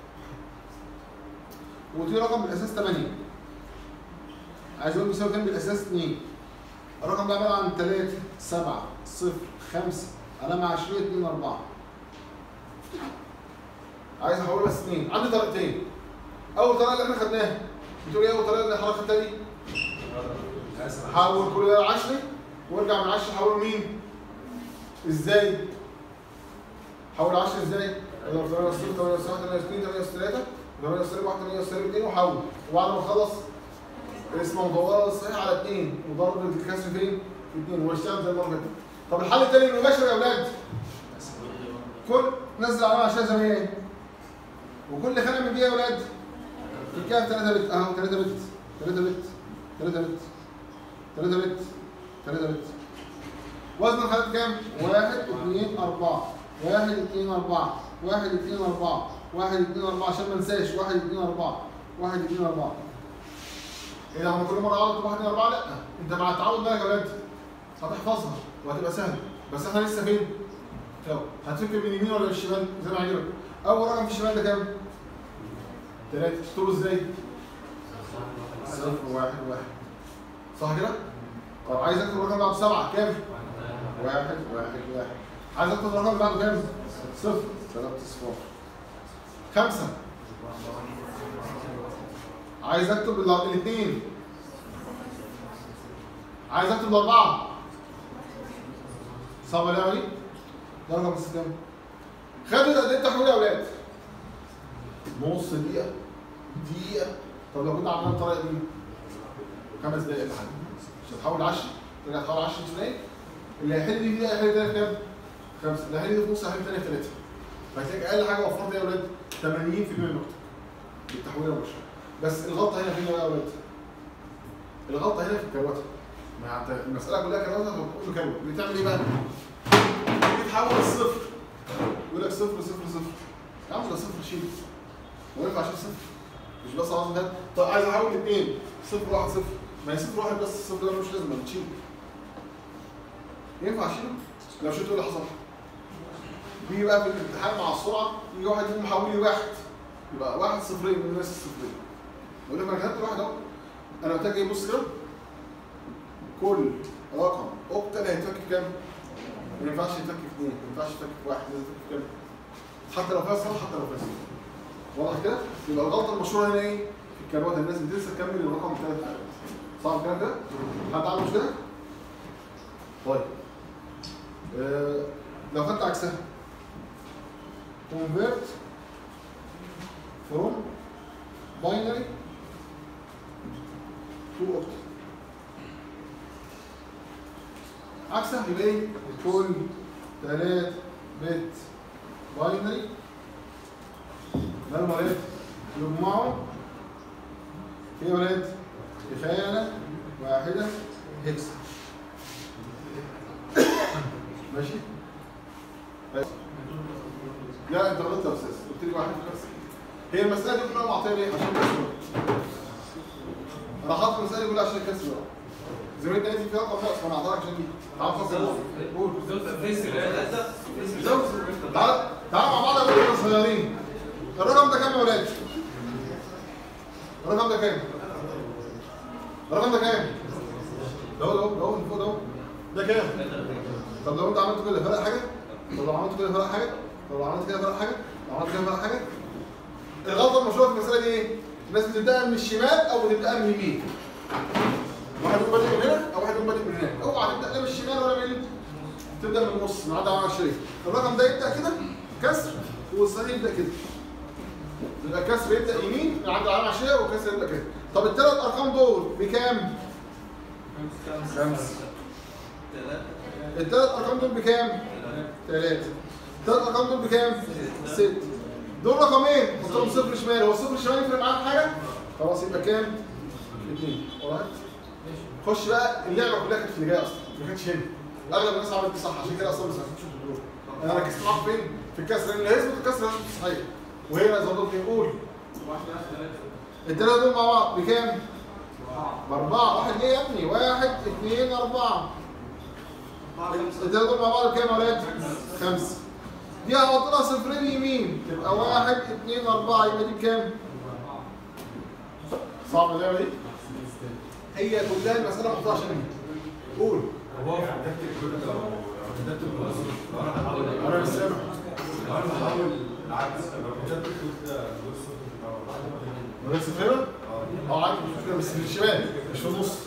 Speaker 1: ودي رقم بالاساس 8 عايز اقول بيساوي كام بالاساس 2 الرقم ده عباره عن 3 7 0 5 علامه 20 2 4 عايز احوله بس اثنين عندي طريقتين اول طريقه اللي احنا خدناها بتقول ايه اول طريقه اللي حضرتك خدتها دي حول كل ده 10 وارجع من 10 حوله مين ازاي حول 10 ازاي اضرب 8 صفر 8 صفر 8 2 8 3 8 صفر 1 8 صفر 2 وحول وبعد ما اخلص اسمه مدوره الصحيح على 2 وضرب الكسر فين في 2 واشتغل زي المره اللي فاتت طب الحل الثاني المباشر يا اولاد كل نزل علامه عشان زي ما هي وكل خانه من دي يا اولاد في كام 3 بت اهو 3 بت 3 بت 3 بت 3 بت 3 بت وزن الخانات كام؟ 1 2 4 1 2 4 1 2 4 1 2 4 عشان ما انساش 1 2 4 1 2 4 ايه ده هم كل مره اقعد 1 2 4 لا انت مع التعود بالك يا اولاد هتحفظها وهتبقى سهله بس احنا لسه فين؟ اهو هتفكر من اليمين ولا من الشمال زي ما عجبك اول رقم في الشمال ده كام؟ 3 تكتبه ازاي؟ صفر واحد واحد صح كده؟ طب عايز اكتب الرقم بعده سبعة كام؟ واحد واحد واحد عايز اكتب الرقم اللي بعده كام؟ صفر ثلاثة صفار خمسة عايز اكتب ال- الاثنين عايز اكتب الأربعة صعبة اللعبة دي؟ ده رقم بس كام؟ خدوا قد ايه تحويل يا أولاد؟ نص دقيقة دقيقة طب لو كنا عملنا الطريقة دي خمس دقايق ولا حاجة مش هتحول 10 ترجع تحول 10 ثانية اللي هيحل دي دقيقة هيحل تاني في كام؟ خمسة اللي هيحل دي في نص هيحل تاني في ثلاثة فهتلاقي أقل حاجة وفرت إيه يا أولاد 80% من النقطة بالتحويل المباشر بس الغلطة هنا فين بقى يا أولاد؟ الغلطة هنا في الكروتة ما انت المسألة كلها كروتة فبتقول له كروت بتعمل إيه بقى؟ بتحول الصفر يقول لك صفر صفر صفر يا عم ده صفر شيل ما ينفعش صفر مش بس عاوز ده طب عايز احول اثنين صفر واحد صفر ما هي صفر واحد بس الصفر ده مش لازم تشيل ينفع اشيله؟ لو شلته ايه اللي حصل؟ بيجي بقى في الامتحان مع السرعه يجي واحد يقوم محول لي واحد يبقى واحد صفرين من نفس الصفرين يقول لك انا كتبت واحد اهو انا محتاج ايه بص كده كل رقم اوكتال هيتفك في كام؟ ما ينفعش يتفك في اثنين ما ينفعش يتفك في واحد لازم يتفك في كام؟ حتى لو فيها صح حتى لو فيها صح واضح كده؟ يبقى الغلطه المشهوره هنا ايه؟ في الكروات الناس بتنسى تكمل الرقم ثلاث حاجات صح الكلام ده؟ حد عنده مشكله؟ طيب آه لو خدت عكسها convert from binary to octal عكسها يبقى ايه؟ كل ثلاث بت باينري مالهم ولاد؟ يجمعوا في ولاد خانة واحدة هكس ماشي؟ بس. لا انت غلطت يا استاذ قلت لي واحد بس هي المسألة دي كلها معطية ليه؟ عشان كسر انا حاطط المسألة دي كلها عشان كسر زميلنا نازل فيها رقم ناقص فانا هعطيك عشان دي تعال نفكر قول زوز تعال تعال مع بعض يا ولاد صغيرين الرقم ده كام يا ولاد؟ الرقم ده كام؟ الرقم ده كام؟ ده هو ده هو ده هو اللي فوق ده هو ده كام؟ طب لو انت عملت كده فرق حاجه؟ طب لو عملت كده فرق حاجه؟ طب لو عملت كده فرق حاجه؟ لو عملت كده فرق حاجه؟ الغلطه المشهوره في المساله دي ايه؟ الناس بتبداها من الشمال او بتبداها من اليمين. واحد يقوم بادئ من هنا او واحد يقوم بادئ من هناك، اوعى تبدا لا من الشمال ولا من اليمين. تبدا من النص من عدد عمل الشريك. الرقم ده يبدا كده كسر والصحيح يبدا كده. يبقى الكسر يبدا يمين من عند العلامه العشريه والكسر يبدا كده. طب الثلاث ارقام دول بكام؟ خمسه. الثلاث ارقام دول بكام؟ ثلاثه. الثلاث ارقام دول بكام؟ ست. دول رقمين حطهم صفر شمال هو صفر شمال يفرق معاك حاجه؟ خلاص يبقى كام؟ اثنين. alright؟ خش بقى اللعبه كلها كانت في اللي جاي اصلا ما كانتش هنا. اغلب الناس عملت دي صح عشان كده اصلا ما سمعتوش الدكتور. انا ركزت معاك فين؟ في الكسر لان اللي هيثبت الكسر لازم صحيح. وهنا زي ما قلت قول الثلاثه دول مع بعض بكام؟ باربعه واحد ايه يا ابني؟ واحد اثنين اربعه الثلاثه دول مع بعض بكام يا ولاد؟ خمسه دي هحط لها صفرين يمين تبقى واحد اثنين اربعه يبقى دي بكام؟ صعبه اللعبه دي؟ هي كلها المساله محطوطه عشان ايه؟ قول
Speaker 2: هو في كتابة الكود لو كتبت الكود
Speaker 1: انا مش سامع
Speaker 2: لو انا بحاول
Speaker 6: العكس لو كتبت الكود ده بص
Speaker 1: نفس الفكره؟ اه عادي مش مشكله بس في الشمال مش في النص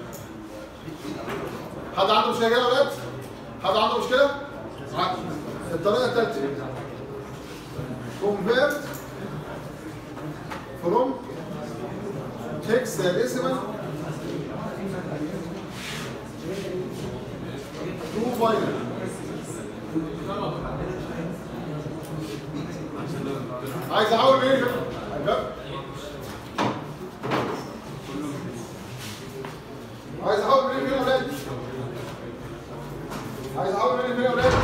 Speaker 1: حد عنده مشكله كده يا ولاد؟ حد عنده مشكله؟ عادي. الطريقه الثالثه convert from hexadecimal to binary عايز احول ايه يا عايز احول منين فين يا ولاد؟ عايز احول منين فين يا ولاد؟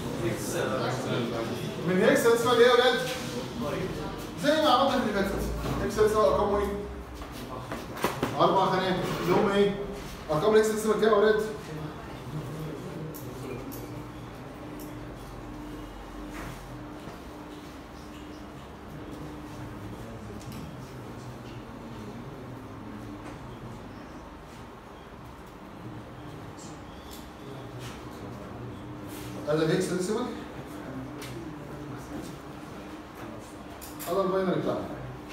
Speaker 1: من هيكس اسمها ايه يا ولاد؟ زي ما عملنا في اللي فاتت هيكس اسمها ارقامه ايه؟ اربع خانات اللي هم ايه؟ ارقام الهيكس اسمها كام يا ولاد؟ هذا الهيكس ديسيمال هذا الباينري بتاعنا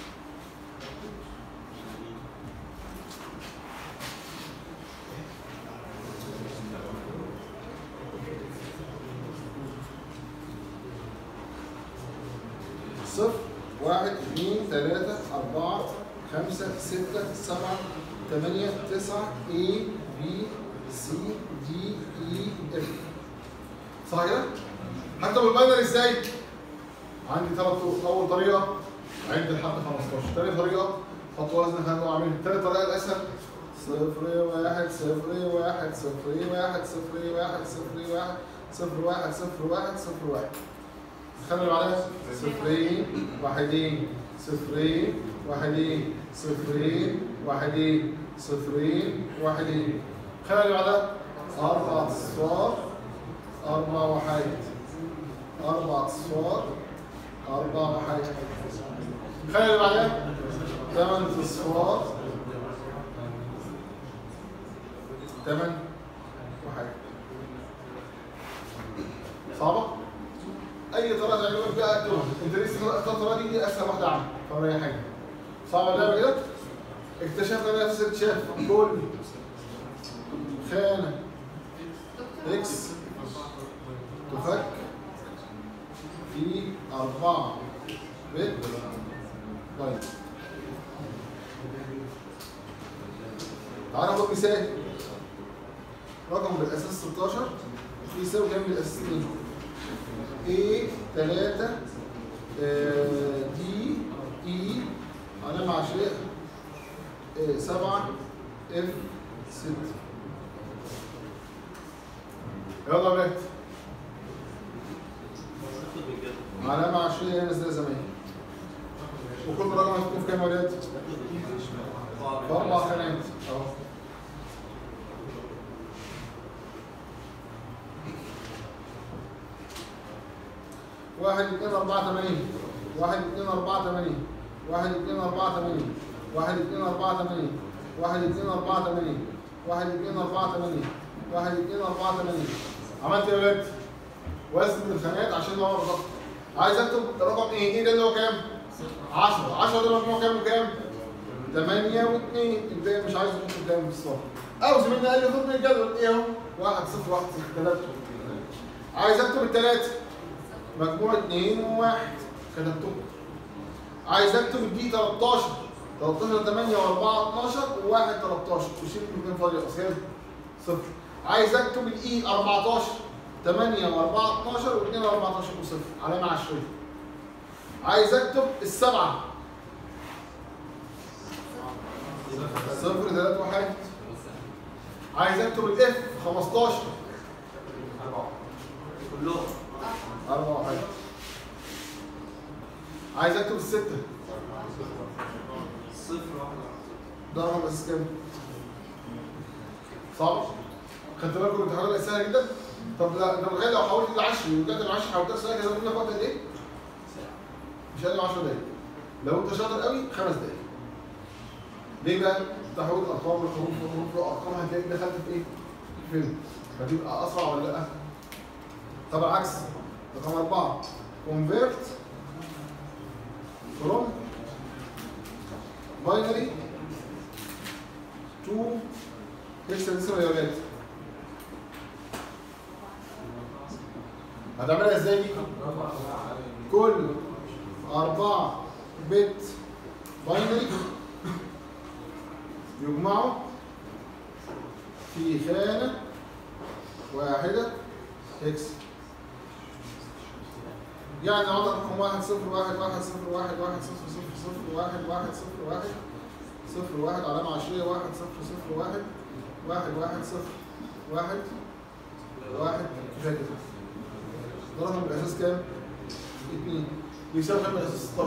Speaker 1: صفر واحد اثنين ثلاثة أربعة خمسة ستة سبعة ثمانية تسعة A B C D E F صح كده؟ هكتب الباينري ازاي؟ عندي ثلاث طرق، أول طريقة عد لحد 15 تاني طريقة حط وزن خانة وأعمل تالت طريقة الأسهل صفر واحد صفر واحد صفر واحد صفر واحد صفر واحد صفر واحد صفر واحد صفر واحد الخانة اللي بعدها صفرين واحدين صفرين واحدين صفرين واحدين صفرين واحدين الخانة اللي بعدها أربع أصفار أربع وحيد أربع أصفار أربع وحيد الخانة اللي بعدها ثمان أصفار ثمان وحيد صعبة؟ أي طريقة تعجبك بقى اكتبها أنت لسه اختار الطريقة دي دي أسهل واحدة عنها فما حاجة صعبة اللعبة كده؟ اكتشفنا نفس اكتشاف كل خانة اكس تفك في أربعة بت طيب تعالى ناخد مثال رقم بالأساس 16 في يساوي كام بالأساس 2 A 3 D E علامة عشرية 7 F 6 يلا يا بنات علامة عشرية هنا زي زمان وكل رقم هتكون في كام يا ولاد؟ في أربع خانات أهو واحد اتنين أربعة تمانين واحد اتنين أربعة تمانين واحد اتنين أربعة تمانين واحد اتنين أربعة تمانين واحد اتنين أربعة تمانين واحد اتنين أربعة تمانين واحد اتنين أربعة تمانين عملت ايه يا ولاد؟ وزن الخانات عشان هو بالظبط عايز اكتب رقم ايه؟ ايه ده اللي هو كام؟ 10 10 ده مجموع كام وكام؟ 8 و2 الباقي مش عايز نكتب كام بالظبط او زميلنا قال لي خد من الجدول ايه اهو 1 0 1 0 3 عايز اكتب الثلاثه مجموع 2 و1 كتبتهم عايز اكتب الدي 13 13 8 و4 12 و1 13 وشيل الاثنين فاضي اصل صفر عايز اكتب الاي 14 8 و4 12 و2 و14 وصفر علامه عشريه عايز اكتب السبعه صفر 3 1 عايز اكتب الاف 15
Speaker 2: كلهم
Speaker 1: أربعة واحد عايز اكتب الستة
Speaker 2: صفر واحد
Speaker 1: ده رقم اساس كام؟ صعب؟ خدت بالكم الامتحانات بقت سهلة جدا؟ طب لا انت متخيل لو حولت ل 10 ورجعت ل 10 حولتها سنة كده ممكن وقت قد ايه؟ مش اقل من 10 دقايق لو انت شاطر قوي خمس دقايق ليه بقى؟ تحويل ارقام لحروف وحروف لارقام هتلاقيك دخلت في ايه؟ في فيلم هتبقى اسرع ولا لا؟ طب العكس رقم أربعة convert from binary to hexadecimal يا ولاد هتعملها ازاي دي؟ كل أربعة بت باينري يجمعوا في خانة واحدة اكس يعني عدد رقم واحد صفر واحد واحد صفر واحد واحد صفر صفر صفر واحد واحد صفر واحد صفر واحد علامة عشرية واحد صفر صفر واحد واحد واحد صفر واحد واحد كفاية كده ده رقم الأساس كام؟ اتنين بيساوي كام الأساس 16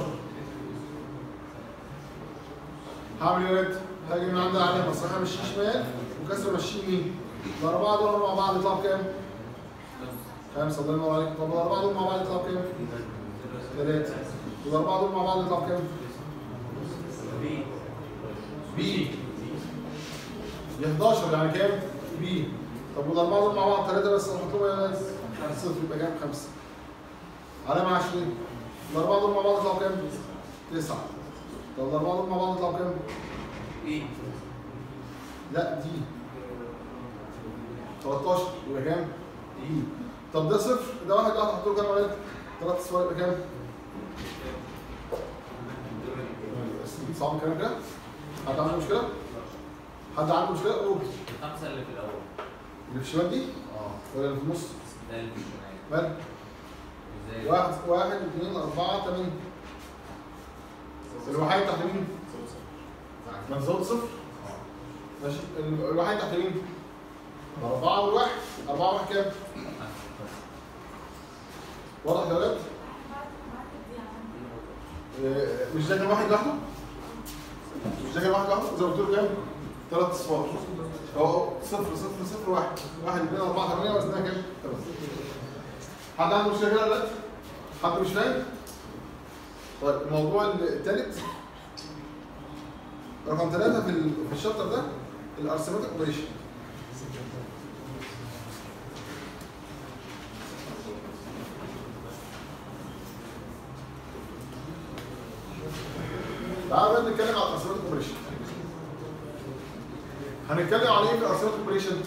Speaker 1: هعمل ايه يا ولاد؟ هاجي من عند العلامة الصح امشي شمال وكسر امشي يمين الأربعة دول مع بعض يطلعوا بكام؟ خمسة الله ينور عليك طب الأربعة دول مع بعض يطلعوا بكام؟ ثلاثة والأربعة دول مع بعض يطلعوا بكام؟
Speaker 3: بي
Speaker 1: بي يا 11 يعني كام؟ بي طب والأربعة دول مع بعض ثلاثة بس نحط لهم يا ولاد صفر يبقى كام؟ خمسة علامة 20 الأربعة دول مع بعض يطلعوا كام؟ تسعة طب الأربعة دول مع بعض يطلعوا كام؟
Speaker 2: ايه
Speaker 1: لا دي 13 يبقى كام؟ دي طب ده صفر ده واحد واحد حط له كام يا ولاد؟ ثلاث اصفار يبقى كام؟ بس صعب الكلام كده؟ حد عنده مشكلة؟ حد عنده مشكلة؟ قول
Speaker 7: الخمسة اللي في الأول
Speaker 1: اللي في الشمال دي
Speaker 7: اه
Speaker 1: ولا اللي في النص؟
Speaker 7: ده اللي في الشمال
Speaker 1: مال؟
Speaker 7: ازاي؟
Speaker 1: واحد واحد اثنين أربعة ثمانية الوحيد تحت مين؟ ما تزود صفر ماشي ال- الوحيد تحت مين؟ أربعة والواحد أربعة واحد كام؟ واضح يا ولاد؟ آه، مش ده كان واحد لوحده؟ مش ده كان واحد لوحده؟ زي ما قلت له كام؟ ثلاث أصفار أهو صفر صفر صفر واحد واحد اثنين أربعة ثمانية وزنها كام؟ ثلاثة حد عنده مشكلة كده دلوقتي؟ حد مش فاهم؟ طيب الموضوع الثالث رقم ثلاثة في ال- في الشابتر ده الارثماتيك اوبريشن تعالوا بقى نتكلم على الارثماتيك اوبريشن هنتكلم على ايه في الارثماتيك اوبريشن؟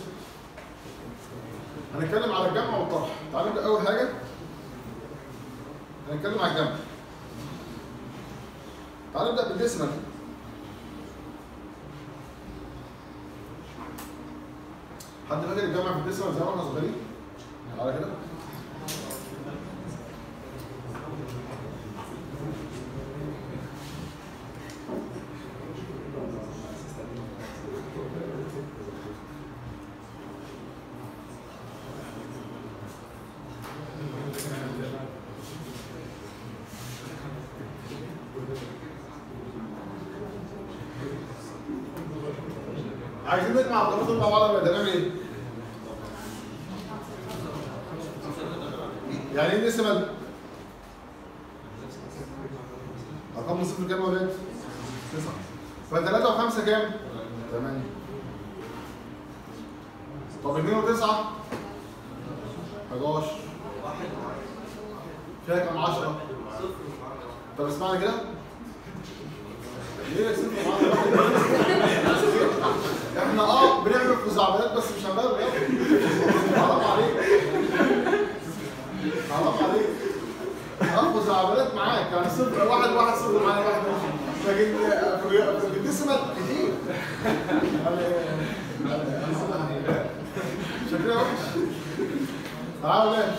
Speaker 1: هنتكلم على الجمع والطرح تعالوا نبدا اول حاجه هنتكلم على الجمع تعالوا نبدا بالديسمال حد فاكر الجمع في الديسمال زي ما احنا صغيرين؟ على كده؟ عايزين نجمع الضغوط مع بعض ولا هنعمل ايه؟ يعني ايه ديسمال؟ ارقام من صفر كام يا ولاد؟ تسعة فثلاثة وخمسة كام؟ ثمانية طب اثنين وتسعة؟ 11 فيها كام 10 طب اسمعني كده ليه يا ست معانا احنا اه بنعمل خزعبلات بس مش هنعملها بجد حرام عليك حرام عليك اه خزعبلات معاك يعني صفر واحد واحد صفر معايا واحد واحد لكن في في الديسمال كتير شكلها وحش تعالوا ولاد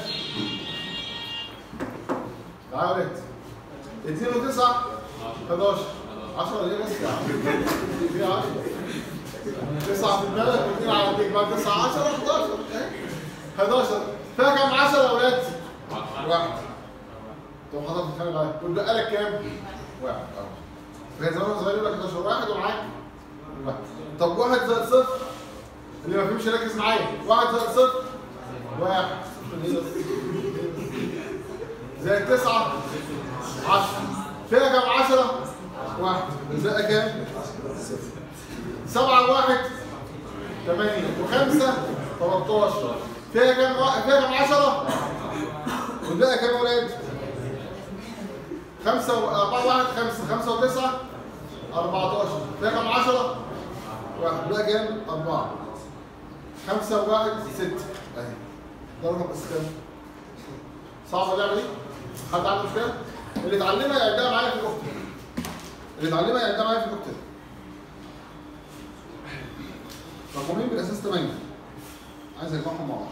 Speaker 1: تعالوا ولاد 2 و9 11 10 ليه بس يا عم في 10 9 في دماغك و2 على ايديك بعد 9 10 11 11 فيها كام 10 يا ولاد؟ واحد طب حضرتك بتتكلم عليها واتبقى لك كام؟ واحد اه فكان زمان صغير يقول لك 11 واحد ومعاك واحد طب واحد زائد صفر اللي ما فيهمش ركز معايا واحد زائد صفر واحد ليه بس؟ زائد تسعة عشرة فيها كام عشرة؟ واحد بقى كام؟ صفر سبعة واحد ثمانية وخمسة 13 فيها كام وا- فيها كام عشرة؟ والباقي كام يا ولاد؟ خمسة و... أربعة واحد خمسة خمسة وتسعة 14 ده كام 10 واحد ده كام؟ أربعة خمسة وواحد ستة أهي ده رقم بس كام؟ صعبة اللعبة دي؟ حد عنده مشكلة؟ اللي اتعلمها يعدها معايا في الأخت اللي اتعلمها يعدها معايا في الأخت رقمين بالأساس 8 عايز أجمعهم مع بعض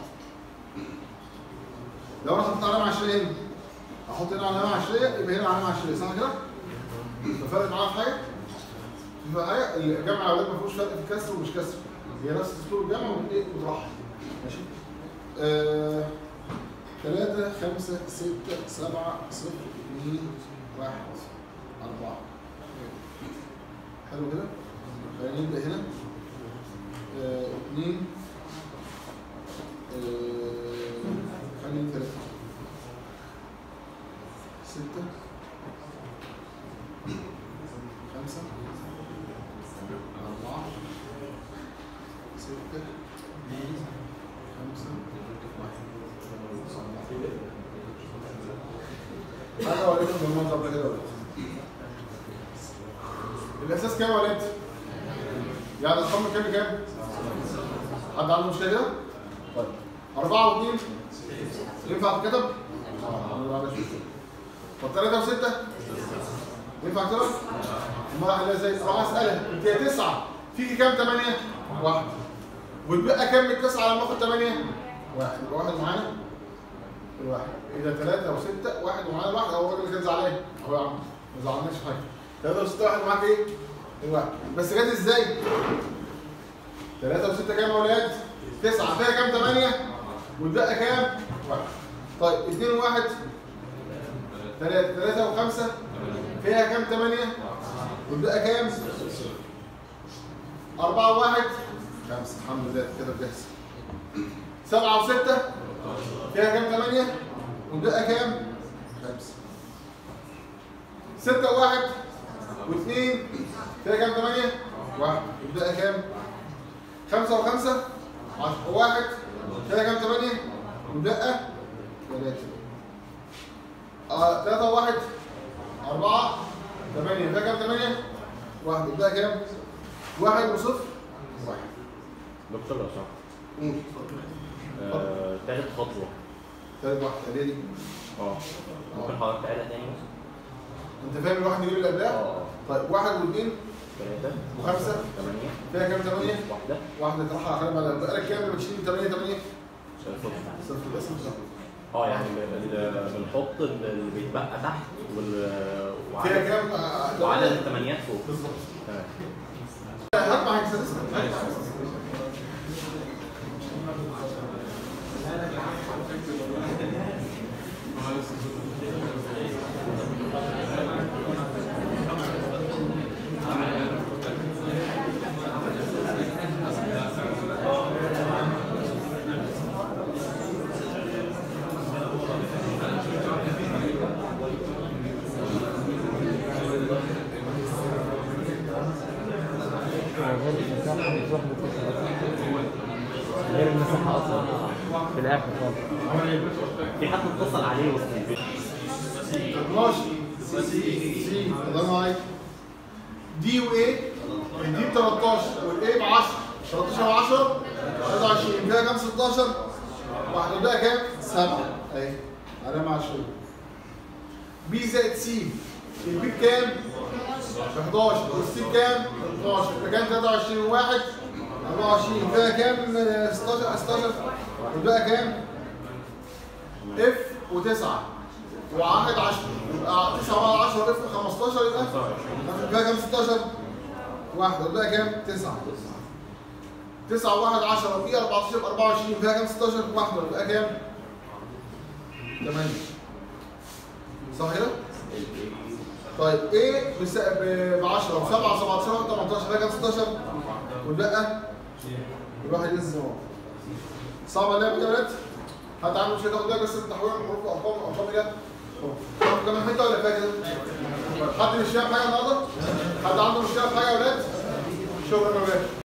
Speaker 1: لو أنا حطيت علامة 20 هنا أحط هنا علامة 20 يبقى هنا علامة 20 صح كده؟ ففرق معايا في حاجة؟ في حاجة الجمع يا ولاد ما فيهوش فرق في كسر ومش كسر هي نفس اسلوب الجمع والايه وتروح ماشي آه... ثلاثة خمسة ستة سبعة صفر اثنين واحد أربعة حلو كده؟ خلينا نبدأ هنا آه... اثنين آه... خلينا ثلاثة ستة خمسة أربعة ستة خمسة واحد أنا وريتكم بالمنظر ده كده ولاد الأساس كام يا ولاد؟ يعني الخم كام كام؟ حد عنده مشكلة كده؟ طيب أربعة واثنين ينفع تتكتب؟ اه أنا بعمل شوف طب ثلاثة وستة؟ ينفع كده؟ امال احلها ازاي؟ اروح اسالها انت يا تسعه فيكي كام ثمانيه؟ واحد وتبقى كام من التسعه لما اخد ثمانيه؟ واحد يبقى واحد معانا الواحد اذا ثلاثه وسته واحد ومعانا الواحد هو الراجل اللي كان زعلان اهو يا عم ما زعلناش حاجه ثلاثه وسته واحد معاك ايه؟ الواحد بس جت ازاي؟ ثلاثه وسته كام يا ولاد؟ تسعه فيها كام ثمانيه؟ وتبقى كام؟ واحد طيب اثنين وواحد ثلاثه ثلاثه وخمسه فيها كام ثمانيه؟ وتبقى كام؟ أربعة وواحد خمسة الحمد لله كده جاهز سبعة وستة فيها كام ثمانية؟ وتبقى كام؟ خمسة ستة وواحد واثنين فيها كام ثمانية؟ واحد وتبقى كام؟ خمسة وخمسة عشرة وواحد فيها كام ثمانية؟ وتبقى ثلاثة آه ثلاثة وواحد أربعة ثمانية فيها كام ثمانية؟ واحد يبقى كام؟ واحد وصفر واحد
Speaker 3: دكتور لو سمحت
Speaker 1: قول
Speaker 3: آه، تالت خطوة
Speaker 1: ثالث واحد اللي هي دي
Speaker 3: اه ممكن حضرتك تعيدها تاني
Speaker 1: انت فاهم الواحد يجيب اللي قبلها؟
Speaker 3: اه
Speaker 1: طيب واحد واثنين
Speaker 3: ثلاثة
Speaker 1: وخمسة
Speaker 3: ثمانية
Speaker 1: فيها كام ثمانية؟
Speaker 3: واحدة
Speaker 1: واحدة تروح على خلال بعد بقى لك كام لما تشيل ثمانية ثمانية؟
Speaker 3: صفر
Speaker 1: صفر بس مش صفر
Speaker 3: اه يعني ب- ال- بنحط اللي بيتبقى تحت وال
Speaker 1: فيها
Speaker 3: وعدد
Speaker 1: كام؟ آه،
Speaker 3: وعدد
Speaker 1: ثمانية؟
Speaker 3: الثمانيات فوق
Speaker 1: بالظبط
Speaker 3: تمام
Speaker 1: هات معاك سادسة
Speaker 8: غير المساحة بتروح غير المساحة أصلا في الآخر خالص
Speaker 3: في حد اتصل عليه وسط البيت
Speaker 1: 12 سي الله ينور عليك دي وايه؟ دي ب 13 والايه ب 10 13 و 10 23 فيها كام 16 واحدة بقى كام؟ 7 اهي علامة 20 بي زائد سي البي بكام؟ ب 11 والسي بكام؟ 12 يبقى كام 23 وواحد 24 فيها كام؟ آه، 16 16 يبقى كام؟ اف و9 وواحد 10 يبقى 9 وواحد 10 اف 15 يبقى يبقى كام 16 واحد يبقى كام 9 9 وواحد 10 في 14 يبقى 24 فيها كام 16 واحد يبقى كام 8 صح كده؟ طيب ايه ب 10 و7 17 18 فيها كام 16 ويبقى الواحد ينزل هو صعبه اللعبه دي يا ولاد؟ حد عنده مشكله تاخد بالك بس من تحويل الحروف وارقام ارقام ايه؟ طب كمان حته ولا فاكر؟ حد مش فاهم حاجه النهارده؟ حد عنده مشكله في حاجه يا ولاد؟ شكرا يا ولاد